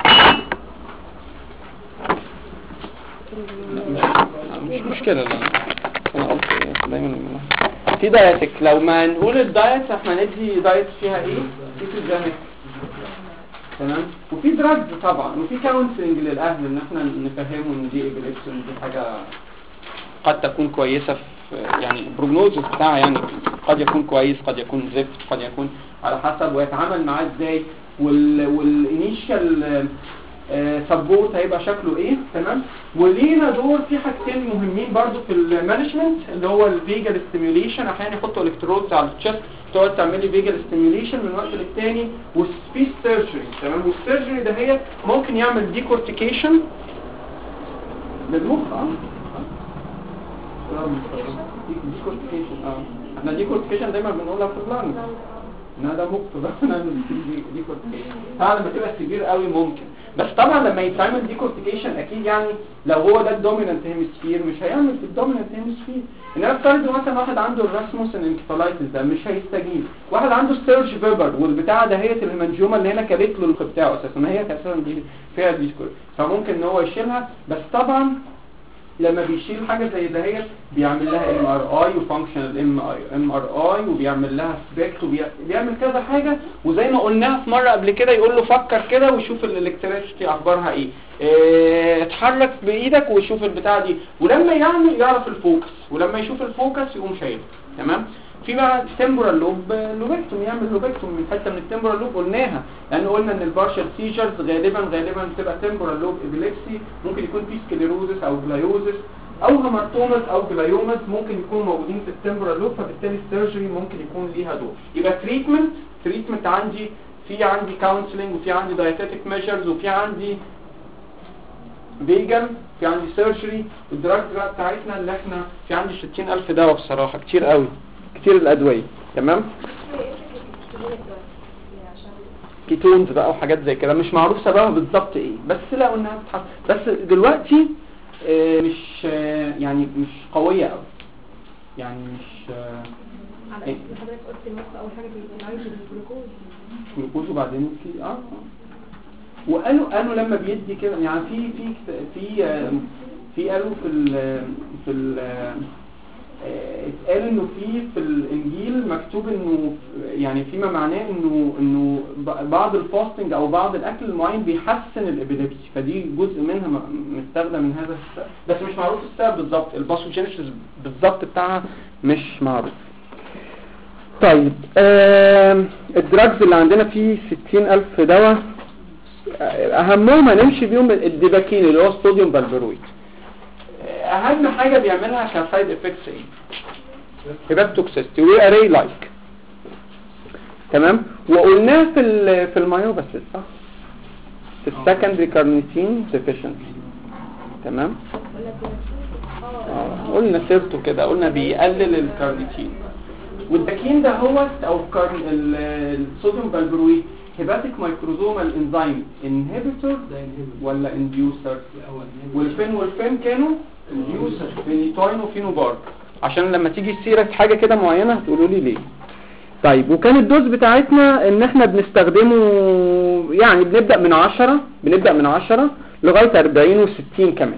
مش مشكلة لا انا قلت دايما في دايتك لو ما نقول الدايت احنا ندي دايت فيها ايه كيتوجينيك تمام وفي دراجز طبعا وفي كونسلنج للاهل ان احنا نفهمهم ان دي ابيليبسي ان دي حاجه قد تكون كويسه في يعني البروجنوزس بتاعها يعني قد يكون كويس قد يكون زفت قد يكون على حسب ويتعامل معاه ازاي وال والانيشال سبورت هيبقى شكله ايه تمام ولينا دور في حاجتين مهمين برضو في المانجمنت اللي هو الفيجال ستيميوليشن احيانا يحطوا الكترودز على التشست تقعد تعملي فيجال ستيميوليشن من وقت للتاني وفي سيرجري تمام والسيرجري ده هي ممكن يعمل ديكورتيكيشن للمخ اه ديكورتيكيشن اه احنا ديكورتيكيشن دايما بنقولها في اللانج انها ده مخ بقى نعمل ديكورتيكيشن طبعا لما تبقى كبير قوي ممكن بس طبعا لما يتعمل ديكورتيكيشن اكيد يعني لو هو ده الدومينانت هيمسفير مش هيعمل في الدومينانت هيمسفير انما افترض مثلا واحد عنده الراسموس انكفالايتس ده مش هيستجيب واحد عنده ستيرج فيبر والبتاع ده هي المنجومه اللي هنا كلت له الخ بتاعه اساسا ما هي اساسا دي فيها ديسكور فممكن ان هو يشيلها بس طبعا لما بيشيل حاجه زي دهيت بيعمل لها ام ار اي وفانكشنال ام اي ام ار اي وبيعمل لها سبيكت وبيعمل كذا حاجه وزي ما قلناها في مره قبل كده يقول له فكر كده وشوف الالكتريسيتي اخبارها ايه اه اتحرك بايدك وشوف البتاع دي ولما يعمل يعرف الفوكس ولما يشوف الفوكس يقوم شايله تمام في بقى تمبورال لوب لوبكتوم يعمل لوبكتوم من حته من التمبورال لوب قلناها لان قلنا ان البارشال سيجرز غالبا غالبا بتبقى تمبورال لوب ابيليبسي ممكن يكون في سكليروزس او جلايوزس او هيماتومز او جلايومز ممكن يكونوا موجودين في التمبورال لوب فبالتالي السيرجري ممكن يكون ليها دور يبقى تريتمنت تريتمنت عندي في عندي كونسلنج وفي عندي دايتيتك ميجرز وفي عندي فيجن في عندي سيرجري الدراج بقى بتاعتنا اللي احنا في عندي 60000 دواء بصراحه كتير قوي كتير الادويه تمام كيتونز بقى وحاجات زي كده مش معروف سببها بالظبط ايه بس لقوا انها بتتحط بس دلوقتي آه، مش آه، يعني مش قويه قوي يعني مش آه، على إيه؟ اساس حضرتك قلت المخ اول حاجه بيعالج الجلوكوز جلوكوز وبعدين في اه آه. وقالوا قالوا لما بيدي كده يعني في في في آه، في قالوا في ال في ال آه، اتقال انه في في الانجيل مكتوب انه يعني فيما معناه انه انه ب- بعض الفاستنج او بعض الاكل المعين بيحسن الابيليبسي فدي جزء منها م- متاخده من هذا السبب بس مش معروف السبب بالظبط الباثوجينيسيس بالظبط بتاعها مش معروف طيب آم، الدراجز اللي عندنا فيه 60000 دواء اهمهم هنمشي بيهم الديباكين اللي هو الصوديوم بالبرويد اهم حاجه بيعملها كسايد افكتس ايه هيباتوكسيستي واري لايك تمام وقلناه في ال في المايوباسيس صح في السكندري كارنيتين ديفيشنسي تمام آه، قلنا سيرته كده قلنا بيقلل الكارنيتين والدكين ده هو او الكارن ال- الصوديوم بالبرويت هيباتيك مايكروزومال انزيم انهبيتور ده inhibitor. ولا انديوسر أو inhibitor. والفين والفين كانوا انديوسر فينيتوين وفينوبار عشان لما تيجي سيرة حاجة كده معينة هتقولوا لي ليه طيب وكان الدوز بتاعتنا ان احنا بنستخدمه يعني بنبدأ من 10 بنبدأ من 10 لغاية 40 و60 كمان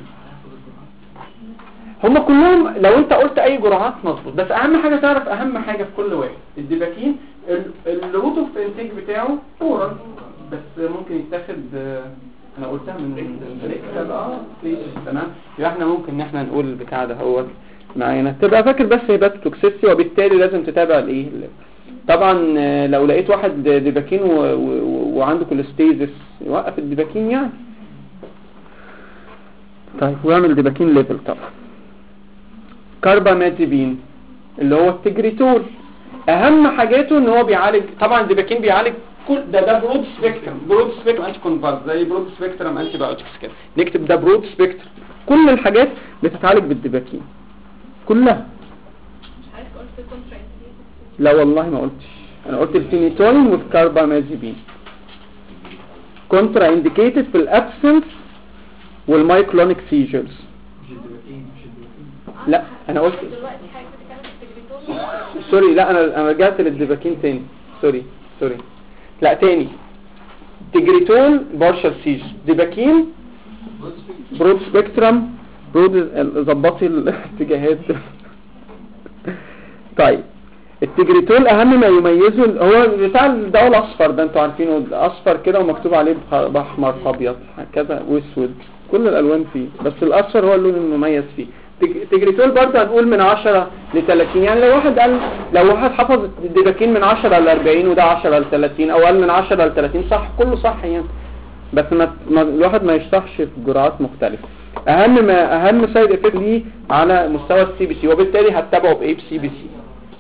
هم كلهم لو انت قلت اي جرعات مظبوط بس اهم حاجة تعرف اهم حاجة في كل واحد الديباكين الروت اوف انتيك بتاعه اورال بس ممكن يتاخد آه، انا قلتها من ريكتال اه في- تمام يبقى احنا ممكن ان احنا نقول البتاع ده هو معانا تبقى فاكر بس هيباتوتوكسيستي وبالتالي لازم تتابع الايه ال- طبعا آه، لو لقيت واحد ديباكين و- و- وعنده كوليستيزس يوقف الديباكين يعني طيب ويعمل ديباكين ليفل طبعا كاربامازيبين اللي هو التجريتول اهم حاجاته ان هو بيعالج طبعا الديباكين بيعالج كل ده ده برود سبيكترم برود سبيكترم انتي كونفالس زي برود سبيكترم انتي بايوتكس كده نكتب ده برود سبيكترم كل الحاجات بتتعالج بالديباكين كلها مش عارف قلت كونترا لا والله ما قلتش انا قلت الفينيتولين والكاربامازيبين كونترا انديكيتد في الابسنس والمايكلونيك سيجرز مش الدباتين مش الدباتين لا انا قلت دلوقتي حاجه بتتكلم في التجريتول سوري لا انا انا رجعت للديباكين تاني سوري سوري لا تاني تجريتول بارشال سيج ديباكين برود سبيكترم برود ظبطي الاتجاهات طيب التجريتول اهم ما يميزه هو بتاع الدواء الاصفر ده انتوا عارفينه اصفر كده ومكتوب عليه بخ- باحمر فابيض هكذا واسود كل الالوان فيه بس الاصفر هو اللون المميز فيه تج- تجريتول برضه هنقول من 10 ل 30 يعني لو واحد قال لو واحد حفظ الدباكين من 10 ل 40 وده 10 ل 30 او قال من 10 ل 30 صح كله صح يعني بس ما, ما الواحد ما يشرحش في جرعات مختلفة اهم ما اهم سايد افكت ليه على مستوى السي بي سي وبالتالي هتتابعه بايه بسي بي سي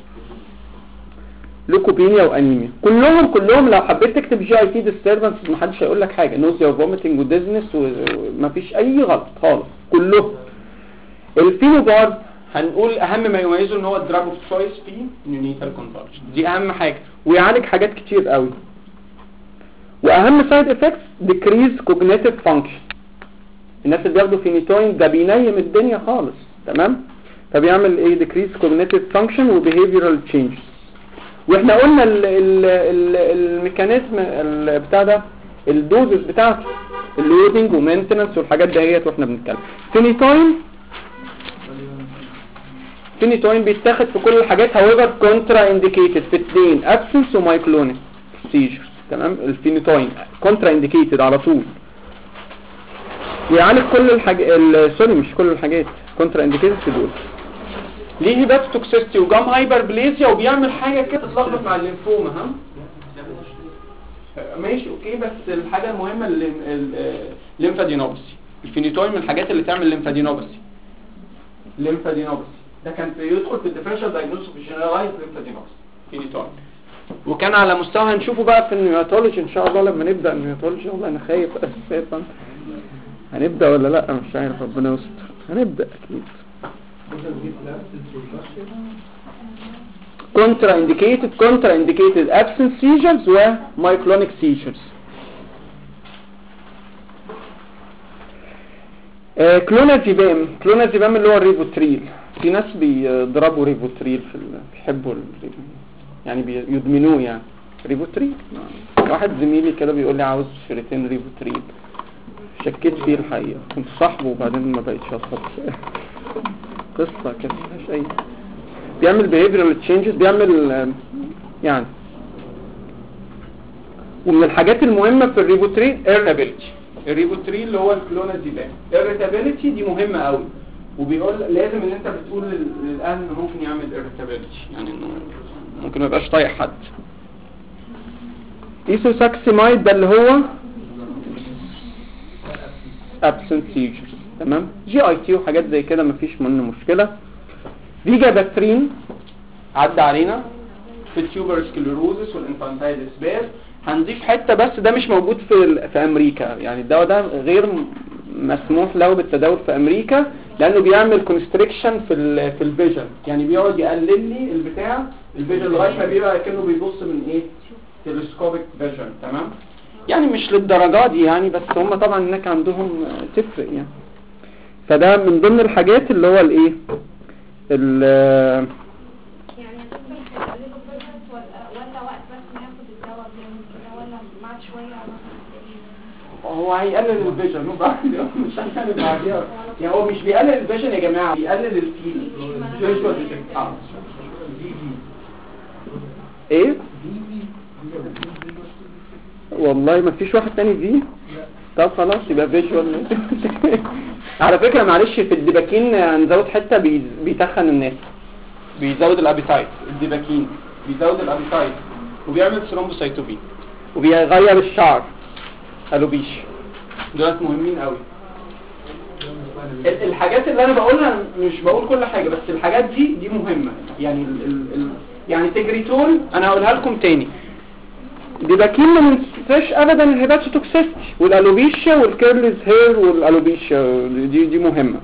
لوكوبينيا وانيميا كلهم كلهم لو حبيت تكتب جي اي تي ديستربنس محدش هيقول لك حاجه نوزيا وفوميتنج وديزنس ومفيش اي غلط خالص كلهم الفينوبارد هنقول اهم ما يميزه ان هو الدراج اوف تشويس في نيونيتال كونفرجن دي اهم حاجه ويعالج حاجات كتير قوي واهم سايد افكتس ديكريز كوجنيتيف فانكشن الناس اللي بياخدوا فينيتوين ده بينيم الدنيا خالص تمام فبيعمل ايه ديكريز كوجنيتيف فانكشن وبيهيفيرال تشينجز واحنا قلنا ال ال ال الميكانيزم ال- بتاع ده الدوزز بتاعته اللودنج ومينتنس والحاجات دهيت واحنا بنتكلم فينيتوين فينيتوين بيتاخد في كل الحاجات هاويفر كونترا انديكيتد في اثنين ابسنس ومايكلونيك سيجر تمام الفينيتوين كونترا انديكيتد على طول ويعالج كل الحاجات سوري مش كل الحاجات كونترا انديكيتد في دول ليه هيبات توكسيستي وجام هايبر بليزيا وبيعمل حاجه كده تتلخبط مع الليمفوما ها ماشي اوكي بس الحاجه المهمه الليم- ال- آه، الليمفادينوباسي الفينيتوين من الحاجات اللي تعمل ليمفادينوباسي ليمفادينوباسي ده كان في يدخل في الديفرنشال دايجنوستس في جنرالايز ليمفادينوباسي فينيتوين وكان على مستوى هنشوفه بقى في النيوماتولوجي ان شاء الله لما نبدا النيوماتولوجي والله انا خايف اساسا هنبدا ولا لا مش عارف ربنا يستر هنبدا اكيد كونترا انديكيتد كونترا انديكيتد ابسنس سيجرز ومايكلونيك سيجرز كلونازيبام كلونازيبام اللي هو الريفوتريل في ناس بيضربوا ريفوتريل في ال... بيحبوا ال... يعني بيدمنوه يعني ريفوتريل واحد زميلي كده بيقول لي عاوز شريطين ريفوتريل شكيت فيه الحقيقة كنت صاحبه وبعدين ما بقتش اصحاب قصة كده مفيهاش اي بيعمل behavioral changes بيعمل آه، يعني ومن الحاجات المهمة في الريبوتريل irritability الريبوتريل اللي هو الكلونازيبام irritability دي مهمة قوي وبيقول لازم ان انت بتقول لل- للاهل انه ممكن يعمل irritability يعني انه ممكن ما يبقاش طايق حد ايسوساكسيمايد ده اللي هو absent seizures تمام جي اي تي وحاجات زي كده مفيش منه مشكلة فيجا باترين عدى علينا في التيوبر سكليروزس والانفانتايل اسباز هنضيف حتة بس ده مش موجود في ال- في امريكا يعني الدواء ده غير م- مسموح له بالتداول في امريكا لانه بيعمل كونستريكشن في ال في الفيجن يعني بيقعد يقلل لي البتاع الفيجن لغايه ما بيبقى كانه بيبص من ايه تلسكوبيك فيجن تمام يعني مش للدرجات دي يعني بس هم طبعا هناك عندهم آه، تفرق يعني فده من ضمن الحاجات اللي هو الايه ال يعني هتفضل هيقللوا البيزنس ولا ولا وقت بس ما ياخد الدواء بيعمل كده ولا بعد شوية مثلا هو هيقلل الفيجن وبعد مش هنقلل بعديها يعني هو مش بيقلل الفيجن يا جماعه بيقلل الفيل فيجوال ديتكت اه ايه والله ما فيش واحد تاني فيه طب خلاص يبقى فيجوال على فكرة معلش في الدباكين هنزود حتة بي- بيتخن الناس بيزود الابيتايت الدباكين بيزود الابيتايت وبيعمل ثرومبوسايتوبين وبيغير الشعر الوبيش دولت مهمين قوي ال- الحاجات اللي انا بقولها مش بقول كل حاجة بس الحاجات دي دي مهمة يعني ال ال ال يعني تجريتول انا هقولها لكم تاني ديباكين ما ننساش ابدا الهيباتوتوكسيستي والالوبيشيا والكيرلز هير والالوبيشيا دي دي مهمة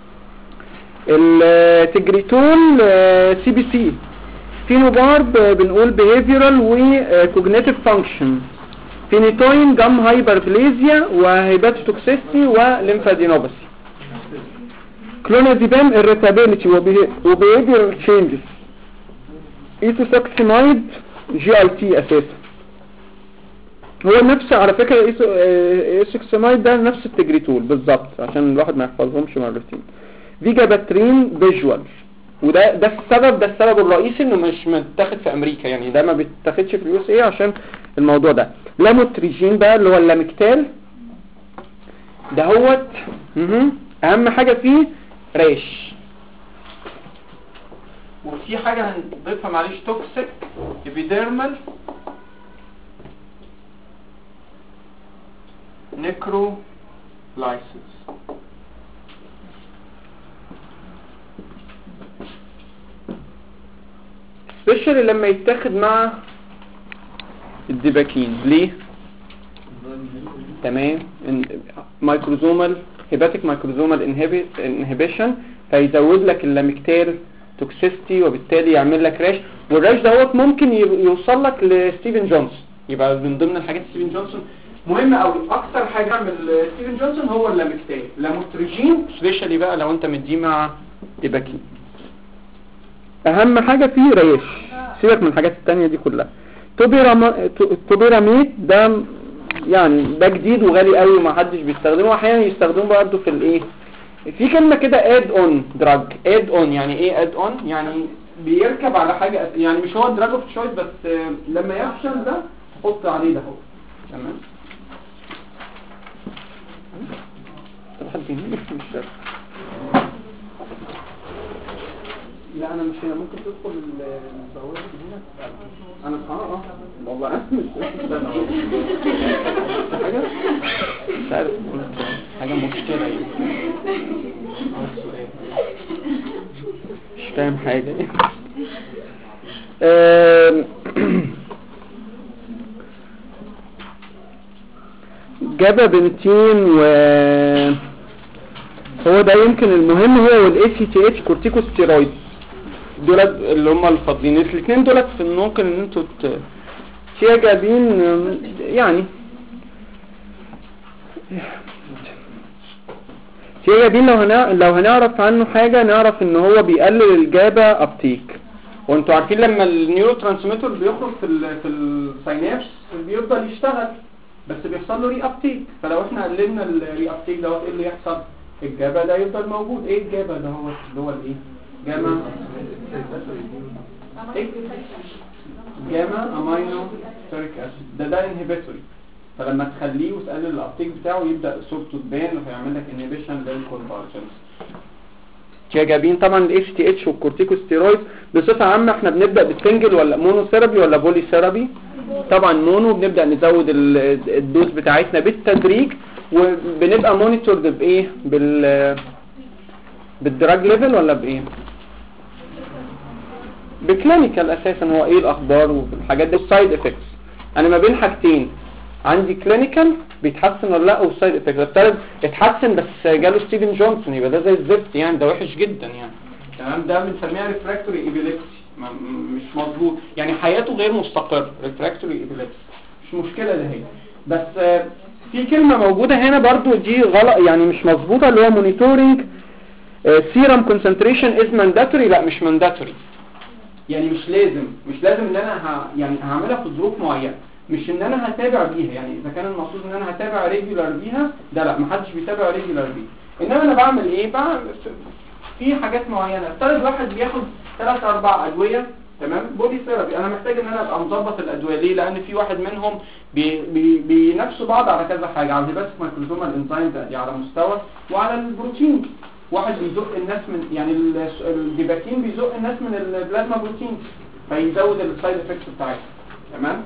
التجريتول سي بي سي فينوبارب آه، بنقول behavioral وكوجنيتيف فانكشن فينيتوين جام هايبربليزيا وهيباتوتوكسيستي وليمفادينوباسي كلونازيبام irritability وبيهيفيرال تشينجز ايثوساكسيمايد جي اي تي اساسا هو نفس على فكرة ايثو- آه، ايثوساكسيمايد ده نفس التجريتول بالظبط عشان الواحد ما يحفظهمش مرتين فيجا باترين فيجوال وده ده السبب ده السبب الرئيسي انه مش متاخد في امريكا يعني ده ما بيتاخدش في اليو اس اي عشان الموضوع ده لاموتريجين بقى اللي هو اللامكتال ده هوت مهم. اهم حاجة فيه ريش وفي حاجة هنضيفها معلش توكسيك ابيديرمال necrolysis سبيشالي لما يتاخد مع الدباكين ليه تمام مايكروزومال هيباتيك مايكروزومال انهبيشن فيزود لك اللامكتير توكسيستي وبالتالي يعمل لك راش والراش دوت ممكن ي- يوصل لك لستيفن جونسون يبقى من ضمن الحاجات ستيفن جونسون مهم قوي اكتر حاجه يعمل ستيفن جونسون هو اللامكتير لاموتريجين سبيشالي بقى لو انت مديه مع ديباكين اهم حاجه فيه ريش سيبك من الحاجات التانية دي كلها توبيرام- تو- توبيراميد ده يعني ده جديد وغالي قوي وما حدش بيستخدمه واحيانا يستخدموه برضه في الايه في كلمة كده اد اون دراج اد اون يعني ايه اد اون يعني بيركب على حاجة أس- يعني مش هو دراج اوف تشويس بس آه، لما يفشل ده حط عليه ده هو تمام طب حد يمين مش شرط. لا انا مش هنا ممكن تدخل البوابه هنا انا اه اه والله انا مش استنى حاجه مش عارف قلت حاجه مشكله يعني هو السؤال. مش فاهم حاجه آم، جابا بنتين و هو ده يمكن المهم هو والاي سي تي اتش كورتيكوستيرويد دولت اللي هم الفاضلين الاثنين دولت في ممكن ان انتوا ت- تيجابين أم، يعني تيجابين لو هنع... لو هنعرف عنه حاجة نعرف ان هو بيقلل الجابا ابتيك وانتوا عارفين لما النيورو ترانسميتر بيخرج في ال... في الساينابس بيفضل يشتغل بس بيحصل له ري ابتيك فلو احنا قللنا الري ابتيك دوت ايه اللي يحصل الجابا ده يفضل موجود ايه الجابا ده هو اللي هو الايه جاما إيه؟ جاما امينو ستيريك اسيد ده ده انهبيتوري فلما تخليه وتقلل الابتيك بتاعه يبدا صورته تبان وهيعمل لك انهبيشن للكونفرجنس جايبين طبعا الاس تي اتش والكورتيكوستيرويد بصفه عامه احنا بنبدا بالسنجل ولا مونو ثيرابي ولا بولي ثيرابي طبعا مونو بنبدا نزود ال- الدوز بتاعتنا بالتدريج وبنبقى مونيتورد بايه بال بالدراج ليفل ولا بايه بكلينيكال اساسا هو ايه الاخبار والحاجات دي السايد افكتس انا ما بين حاجتين عندي كلينيكال بيتحسن ولا لا والسايد افكتس الثالث اتحسن بس جاله ستيفن جونسون يبقى ده زي الزفت يعني ده وحش جدا يعني تمام ده بنسميها ريفراكتوري ايبيليبسي مش مظبوط يعني حياته غير مستقر ريفراكتوري ايبيليبسي مش مشكله ده هي بس آه، في كلمه موجوده هنا برضو دي غلط يعني مش مظبوطه اللي هو مونيتورنج سيرم كونسنتريشن از مانداتوري لا مش مانداتوري يعني مش لازم مش لازم ان انا ه... يعني هعملها في ظروف معينه مش ان انا هتابع بيها يعني اذا كان المقصود ان انا هتابع ريجولار بيها ده لا محدش بيتابع ريجولار بيها انما انا بعمل ايه بعمل في حاجات معينه افترض واحد بياخد ثلاث اربع ادويه تمام بودي ثيرابي انا محتاج ان انا ابقى مظبط الادويه ليه لان في واحد منهم بي بي بينافسوا بعض على كذا حاجه على الهيباتيك مايكروزوما الانزيم ده دي على مستوى وعلى البروتين واحد بيزق الناس من يعني ال- الديباكين بيزق الناس من البلازما بروتين فيزود السايد افكتس بتاعتها تمام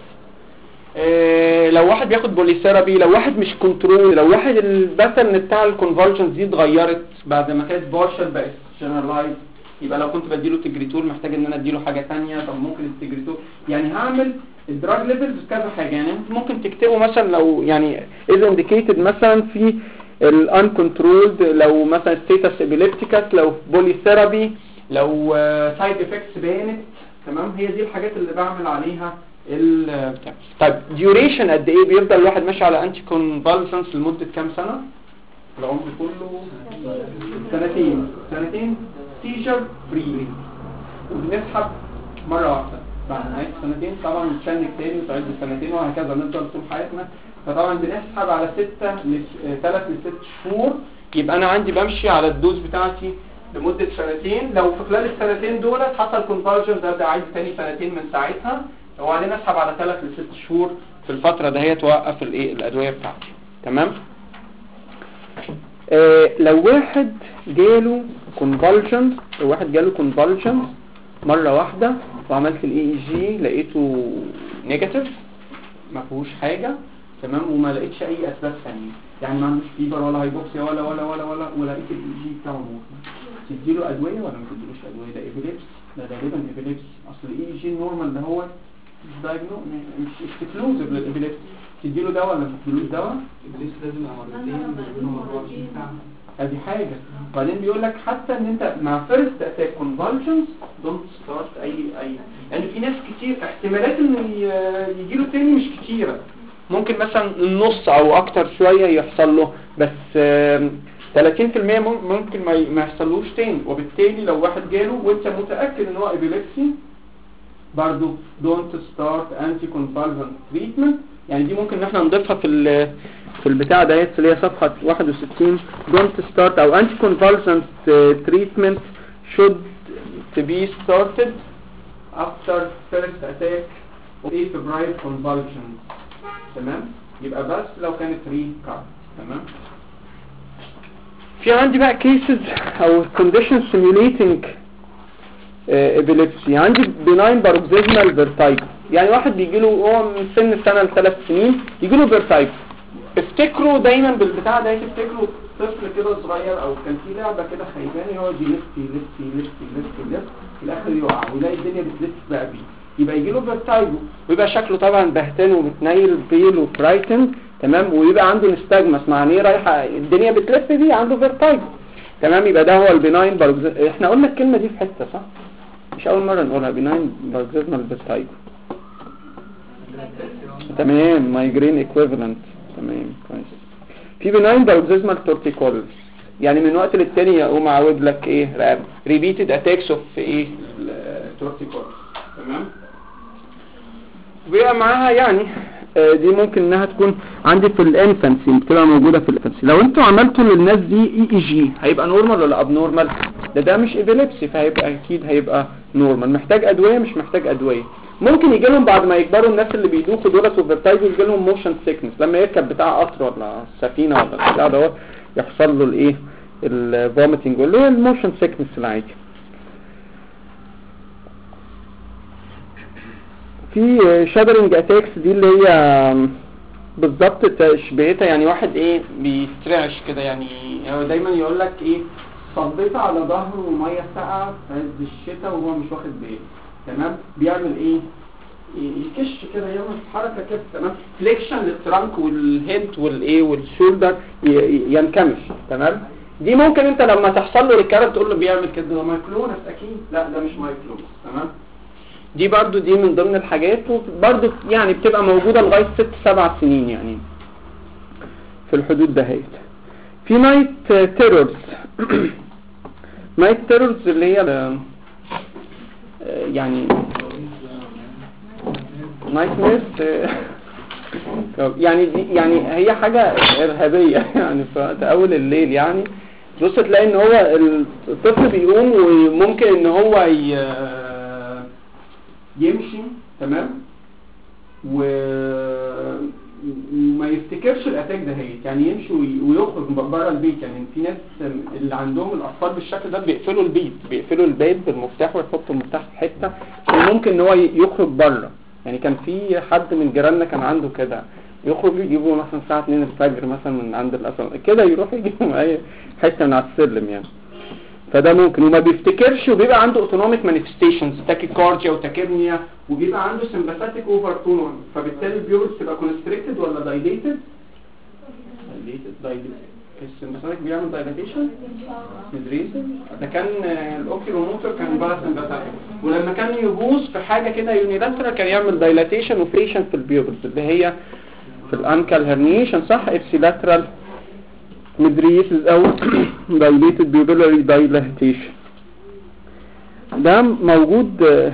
إيه لو واحد بياخد بوليثيرابي لو واحد مش كنترول لو واحد الباترن بتاع الكونفرجنس دي اتغيرت بعد ما كانت بارشل بقت جنرالايز يبقى لو كنت بديله تجريتول محتاج ان انا اديله حاجه ثانيه طب ممكن التجريتول يعني هعمل الدراج ليفلز كذا حاجه يعني انت ممكن تكتبه مثلا لو يعني اذا انديكيتد مثلا في الانكنترولد لو مثلا ستيتس ابيليبتيكس لو بوليثيرابي لو سايد افكتس بانت تمام هي دي الحاجات اللي بعمل عليها ال بتاع. طيب ديوريشن قد ايه بيفضل الواحد ماشي على انتي كونفالسنس لمده كام سنه العمر كله سنتين سنتين سيجر فري وبنسحب مره واحده بعد نهايه سنتين طبعا نتشنج تاني وتعيد سنتين وهكذا نفضل طول حياتنا فطبعا بنسحب على ستة ثلاث لست شهور يبقى انا عندي بمشي على الدوز بتاعتي لمدة سنتين لو في خلال السنتين دول حصل كونفرجن ده ده عايز تاني سنتين من ساعتها وبعدين اسحب على ثلاث لست شهور في الفترة ده هي توقف الايه الادوية بتاعتي تمام آه لو واحد جاله كونفالجنز لو واحد جاله كونفالجنز مرة واحدة وعملت الاي اي جي لقيته نيجاتيف ما فيهوش حاجة تمام وما لقيتش اي اسباب ثانيه يعني ما عندوش فيبر ولا هايبوكسيا ولا ولا ولا ولا ولقيت الاي جي بتاعه نورمال تديله ادويه ولا ما تديلوش ادويه ده ايبيليبس ده غالبا ايبيليبس اصل الاي جي نورمال ده هو مش دايجنو مش اكسكلوزيف للايبيليبس تديله دواء ولا ما تديلوش دواء ابليس لازم يبقى مرتين بينهم 24 ساعه ادي حاجه وبعدين بيقول لك حتى ان انت مع فيرست اتاك كونفالجنز دونت ستارت اي اي يعني في ناس كتير احتمالات انه يجي له تاني مش كتيره ممكن مثلا النص او اكتر شويه يحصل له بس آم، 30% مم- ممكن ما ي- ما يحصلوش تاني وبالتالي لو واحد جاله وانت متاكد ان هو ابيليبسي برضو don't start anti-convulsant treatment يعني دي ممكن ان احنا نضيفها في ال في البتاع ديت اللي هي صفحة 61 don't start او anti-convulsant uh, treatment should to be started after first attack of febrile convulsions تمام يبقى بس لو كانت recurrent تمام في عندي بقى cases او conditions simulating ابيليبسي عندي بناين باروكسيزمال فيرتايجو يعني واحد بيجي له هو من سن سنه لثلاث سنين يجي له فيرتايجو افتكروا دايما بالبتاع ده تفتكروا طفل كده صغير او كان في لعبه كده خيباني يقعد يلف يلف يلف يلف يلف في الاخر يقع ويلاقي الدنيا بتلف بقى بيه يبقى يجي له فيرتايجو ويبقى شكله طبعا بهتان ومتنيل بيل وفرايتن تمام ويبقى عنده نستجمس معناه رايحه الدنيا بتلف بيه عنده فيرتايجو تمام يبقى ده هو البناين باروكسيزمال احنا قلنا الكلمه دي في حته صح مش اول مرة نقولها بناين باروكسيزمال فيرتايجو تمام مايجرين ايكويفالنت تمام كويس في بناين باروكسيزمال تورتيكولز يعني من وقت للتاني يقوم عاود لك ايه راب ريبيتد اتاكس اوف ايه التورتيكولز تمام بيبقى معاها يعني آه، دي ممكن انها تكون عندي في الانفانسي بتبقى موجوده في الانفانسي لو انتوا عملتوا للناس دي اي اي جي هيبقى نورمال ولا اب نورمال ده ده مش ايبيليبسي فهيبقى اكيد هيبقى نورمال محتاج ادويه مش محتاج ادويه ممكن يجي لهم بعد ما يكبروا الناس اللي بيدوخوا دولت وفيرتايجو يجي لهم موشن سيكنس لما يركب بتاع قطر ولا سفينه ولا بتاع دوت يحصل له الايه الفوميتنج اللي هو الموشن سيكنس العادي في شادرنج اتاكس دي اللي هي بالظبط تشبيهتها يعني واحد ايه بيسترعش كده يعني هو دايما يقول لك ايه صبيت على ظهره ميه ساقعه في عز الشتاء وهو مش واخد باله تمام بيعمل ايه يكش كده يعمل حركه كده تمام فليكشن للترانك والهيد والايه والشولدر ي- ي- ينكمش تمام دي ممكن انت لما تحصل له ريكارد تقول له بيعمل كده ده مايكلونس اكيد لا ده مش مايكلونس تمام دي برضو دي من ضمن الحاجات وبرضو يعني بتبقى موجودة لغاية ست سبع سنين يعني في الحدود دهيت في نايت تيرورز نايت تيرورز اللي هي ال- يعني نايت ميرز يعني دي يعني هي حاجة إرهابية يعني في أول الليل يعني بص تلاقي ان هو الطفل بيقوم وممكن ان هو ي- يمشي تمام و وما يفتكرش الاتاك ده هي يعني يمشي وي- ويخرج بره البيت يعني في ناس اللي عندهم الاطفال بالشكل ده بيقفلوا البيت بيقفلوا البيت بالمفتاح ويحطوا المفتاح في حته عشان ممكن ان هو ي- يخرج بره يعني كان في حد من جيراننا كان عنده كده يخرج يجيبوا مثلا الساعه 2 الفجر مثلا من عند الاسر كده يروح يجيبوا اي حته من على السلم يعني فده ممكن وما بيفتكرش وبيبقى عنده اوتونوميك مانيفستيشنز تاكيكارديا وتاكيرنيا وبيبقى عنده سمباثيك اوفر تون فبالتالي البيوبس تبقى كونستريكتد ولا دايليتد دايليتد دايليتد السمباثيك بيعمل دايليتيشن مدريسل ده كان آه، الاوكيلوموتور كان باراسمباثيك ولما كان يبوظ في حاجه كده يونيلاترال كان يعمل دايليتيشن وفيشن في البيوبس اللي هي في الانكل هرنيشن صح ابسيلاترال مدريسز او dilated pupillary dilatation ده موجود آه،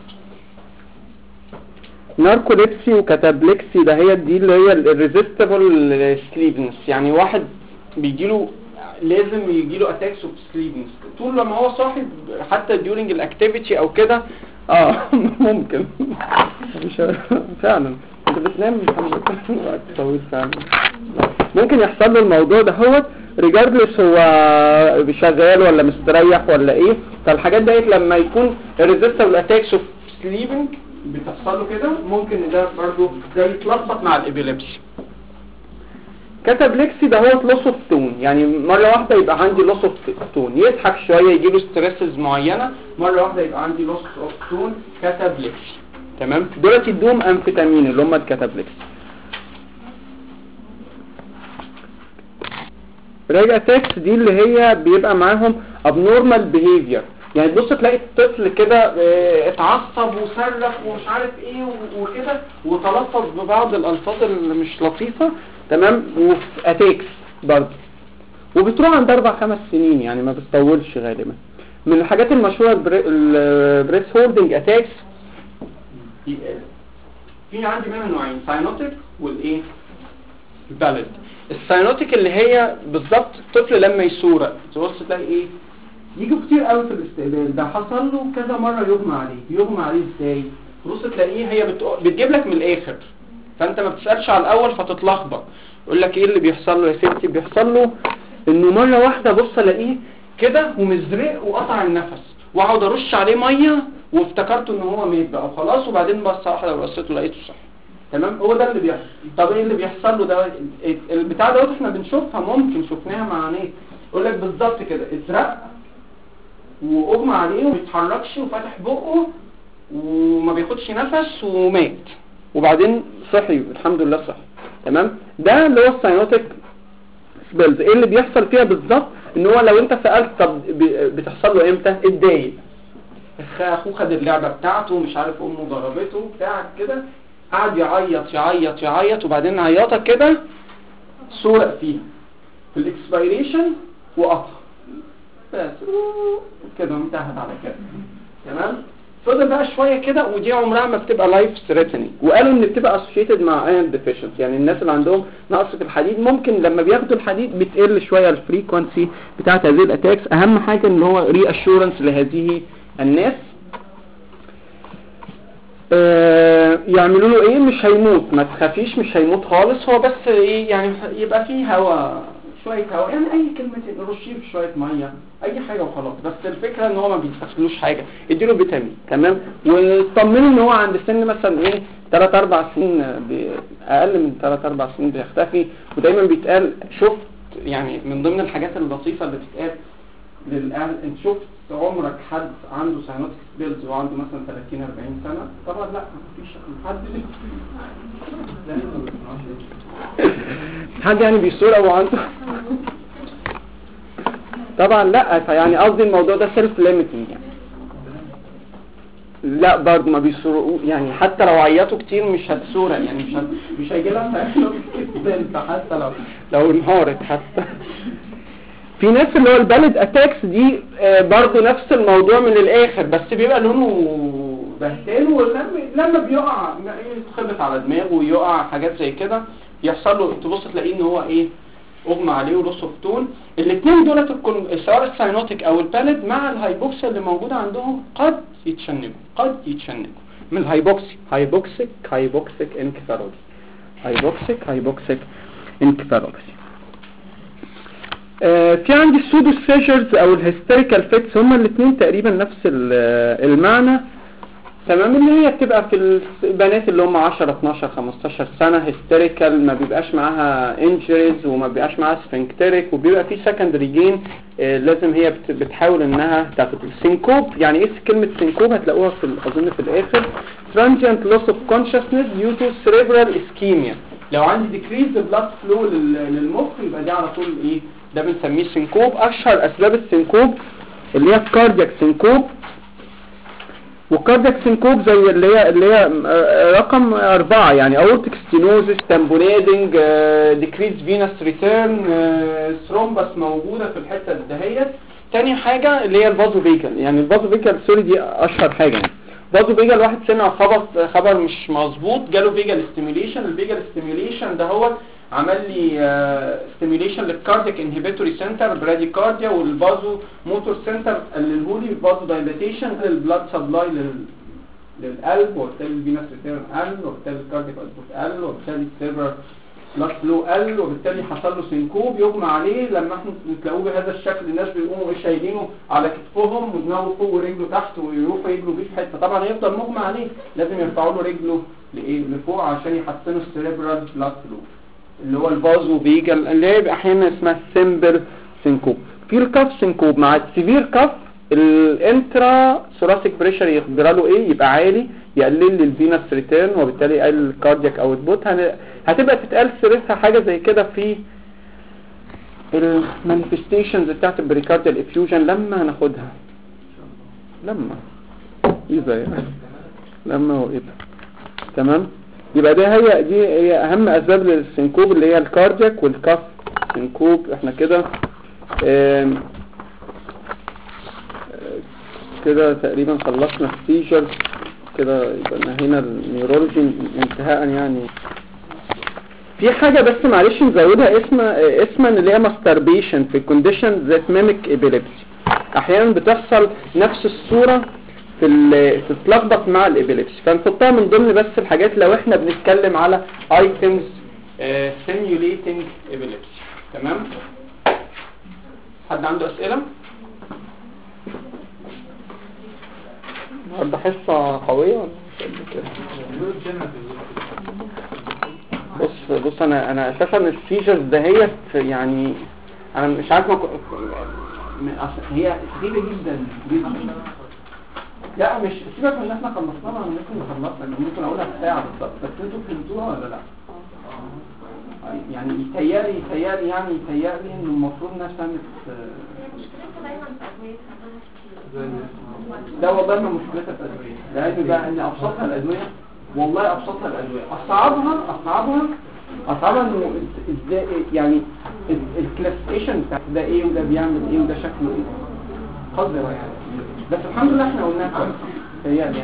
ناركوليبسي وكاتابلكسي ده هي دي اللي هي الريزيستبل سليبنس يعني واحد بيجيله لازم يجيله اتاكس اوف سليبنس طول لما هو صاحي حتى during الاكتيفيتي او كده اه ممكن مش فعلا انت بتنام وقت طويل فعلا ممكن يحصل له الموضوع ده هو ريجاردلس هو شغال ولا مستريح ولا ايه فالحاجات ديت لما يكون ريزيستبل اتاكس اوف سليبنج بتحصل له كده ممكن ده برضه ده يتلخبط مع الابيليبسي كاتابلكسي ده هو لوس اوف تون يعني مره واحده يبقى عندي لوس اوف تون يضحك شويه يجي له ستريسز معينه مره واحده يبقى عندي لوس اوف تون كاتابلكسي تمام دولت يدوم امفيتامين اللي هم الكاتابلكسي راجع اتاكس دي اللي هي بيبقى معاهم abnormal behavior يعني تبص تلاقي الطفل كده اه، اتعصب وصرخ ومش عارف ايه و- وكده وتلفظ ببعض الالفاظ اللي مش لطيفة تمام وفي اتاكس برضه وبتروح عند اربع خمس سنين يعني ما بتطولش غالبا من الحاجات المشهورة البريس هولدنج اتاكس في عندي منها نوعين ساينوتيك والايه البالد الساينوتيك اللي هي بالظبط الطفل لما يسورق تبص تلاقي ايه يجوا كتير قوي في الاستقبال ده حصل له كذا مره يغمى عليه يغمى عليه ازاي تبص تلاقيه هي بت... بتجيب لك من الاخر فانت ما بتسالش على الاول فتتلخبط يقول لك ايه اللي بيحصل له يا ستي بيحصل له انه مره واحده بص الاقيه كده ومزرق وقطع النفس واقعد ارش عليه ميه وافتكرت ان هو ميت بقى وخلاص وبعدين بص واحده وبصيته لقيته صح تمام هو ده اللي بيحصل طب ايه اللي بيحصل له ده ال- البتاع دوت احنا بنشوفها ممكن شفناها مع ناس يقول لك بالظبط كده اترق واغمى عليه وما بيتحركش وفتح بقه وما بياخدش نفس ومات وبعدين صحي الحمد لله صحي تمام ده اللي هو الساينوتيك سبيلز ايه اللي بيحصل فيها بالظبط ان هو لو انت سالت طب ب- بتحصل له امتى اتضايق أخ- اخوه خد اللعبه بتاعته مش عارف امه ضربته بتاع كده قعد يعيط يعيط يعيط وبعدين عيطه كده سرق فيها في الاكسبيريشن وقطع بس كده انتهت على كده تمام فضل بقى شويه كده ودي عمرها ما بتبقى لايف ثريتنينج وقالوا ان بتبقى اسوشيتد مع ايرون ديفيشنسي يعني الناس اللي عندهم نقص في الحديد ممكن لما بياخدوا الحديد بتقل شويه الفريكونسي بتاعت هذه الاتاكس اهم حاجه ان هو ري اشورنس لهذه الناس آه، يعملوا له ايه مش هيموت ما تخافيش مش هيموت خالص هو بس ايه يعني يبقى فيه هواء شوية هواء يعني اي كلمتين رشيه بشوية مية اي حاجة وخلاص بس الفكرة ان هو ما بيتخافلوش حاجة اديله فيتامين تمام وطمنوا ان هو عند سن مثلا ايه 3 4 سنين ب- اقل من 3 4 سنين بيختفي ودايما بيتقال شفت يعني من ضمن الحاجات اللطيفة اللي بتتقال للأهل انت شفت عمرك حد عنده ساينوتيك سبيلز وعنده مثلا 30 40 سنة طبعا لا مفيش حد لا، ما بيسمعش. حد يعني بيسرق وعنده طبعا لا فيعني قصدي الموضوع ده سيلف ليميتنج يعني لا برضه ما بيسرقوا يعني حتى لو عيطوا كتير مش هتسرق يعني مش هت... مش هيجي لها انت حتى لو لو انهارت حتى في ناس اللي هو البلد اتاكس دي آه، برضو نفس الموضوع من الاخر بس بيبقى لونه بهتان ولما لما بيقع يتخبط على دماغه ويقع حاجات زي كده يحصل له تبص تلاقيه ان هو ايه اغمى عليه ولوس اوف تون الاثنين دولت الكون- سواء الساينوتيك او البالد مع الهايبوكسيا اللي موجوده عندهم قد يتشنجوا قد يتشنجوا من الهايبوكسي هايبوكسيك هايبوكسيك انكفالوبسي هايبوكسيك هايبوكسيك انكفالوبسي آه، في عندي السودو سيجرز او الهيستيريكال فيتس هما الاثنين تقريبا نفس ال- المعنى تمام اللي هي بتبقى في البنات اللي هم 10 12 15 سنة هيستيريكال ما بيبقاش معاها انجريز وما بيبقاش معاها سفنكتريك وبيبقى في سكندري جين لازم هي بت- بتحاول انها تاخد السينكوب يعني ايه كلمة سينكوب هتلاقوها في ال- اظن في الاخر transient loss of consciousness due to cerebral ischemia لو عندي decrease blood flow لل- للمخ يبقى دي على طول ايه ده بنسميه سينكوب اشهر اسباب السينكوب اللي هي الكاردياك سينكوب والكاردياك سينكوب زي اللي هي اللي هي آه، رقم أربعة يعني اورتيك ستينوزس تامبونيدنج ديكريز فينس ريتيرن ثرومبس موجودة في الحتة دهيت تاني حاجة اللي هي الفازو فيجل يعني الفازو فيجل سوري دي اشهر حاجة يعني فازو فيجل واحد سمع خبر خبر مش مظبوط جاله فيجل ستيميوليشن الفيجل ستيميوليشن ده هو عمل لي ستيميوليشن للكاردياك انهبيتوري سنتر براديكارديا والفازو موتور سنتر قللهولي الفازو دايليتيشن البلاد سبلاي لل للقلب وبالتالي الفينس ريتيرن قل وبالتالي الكاردياك اوتبوت قل وبالتالي السيرفر بلاد فلو قل وبالتالي حصل له سينكوب يغمى عليه لما احنا تلاقوه بهذا الشكل الناس بيقوموا ايه شايلينه على كتفهم ودماغه فوق ورجله تحت ويروحوا يجروا بيه في حته طبعا هيفضل مغمى عليه لازم يرفعوا له رجله لايه لفوق عشان يحسنوا السيريبرال بلاد فلو اللي هو الفازو فيجل اللي هي احيانا اسمها سيمبر سينكوب في الكاف سينكوب مع السيفير كاف الانترا ثوراسيك بريشر يقدر له ايه يبقى عالي يقلل لي الفينس ريتيرن وبالتالي يقلل الكاردياك اوتبوت هتبقى تتقال سيرتها حاجه زي كده في المانيفستيشنز بتاعت البريكارديال افيوجن لما هناخدها لما اذا يعني لما واذا تمام يبقى ده هي دي هي اهم اسباب للسنكوب اللي هي الكاردياك والكاف سنكوب احنا كده آم، آه، كده تقريبا خلصنا السيجر كده يبقى نهينا النيورولوجي انتهاء يعني في حاجة بس معلش نزودها اسمها اسما اللي هي ماستربيشن في كونديشن ذات ميميك ابيليبسي احيانا بتحصل نفس الصورة في ال- تتلخبط مع الابيليبسي فنحطها من ضمن بس الحاجات لو احنا بنتكلم على ايتمز سيميوليتنج ابيليبسي تمام حد عنده اسئلة النهارده حصة قوية ولا مش قد كده؟ بص بص انا انا اساسا السيجرز دهيت يعني انا مش عارف ما ك- م- أصل هي غريبه جدا جدا لا مش سيبك من ان احنا خلصناها انا ممكن نخلصها أنا ممكن اقولها في ساعه بالظبط بس انتوا فهمتوها ولا لا؟ يعني يتهيألي يتهيألي يعني يتهيألي ان المفروض انها كانت مشكلتها دايما في أدوية ده والله ما مشكلتها في الادويه لان بقى ان ابسطها الادويه والله ابسطها الادويه اصعبها اصعبها اصعبها انه إز- ازاي يعني الكلاسيفيكيشن بتاع ده ايه وده بيعمل ايه وده شكله ايه قذرة يعني بس الحمد لله احنا قلناها كويس هي يعني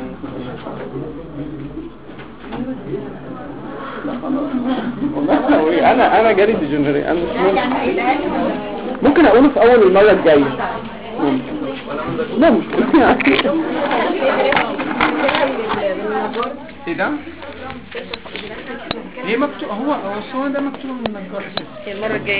لا خلاص والله انا قوي. انا انا جاري ديجنري انا مش ممكن. ممكن اقوله في اول المره الجايه ممكن لا مشكله يعني ايه ده؟ ليه مكتوب هو هو الصور ده مكتوب من النجار المرة الجاية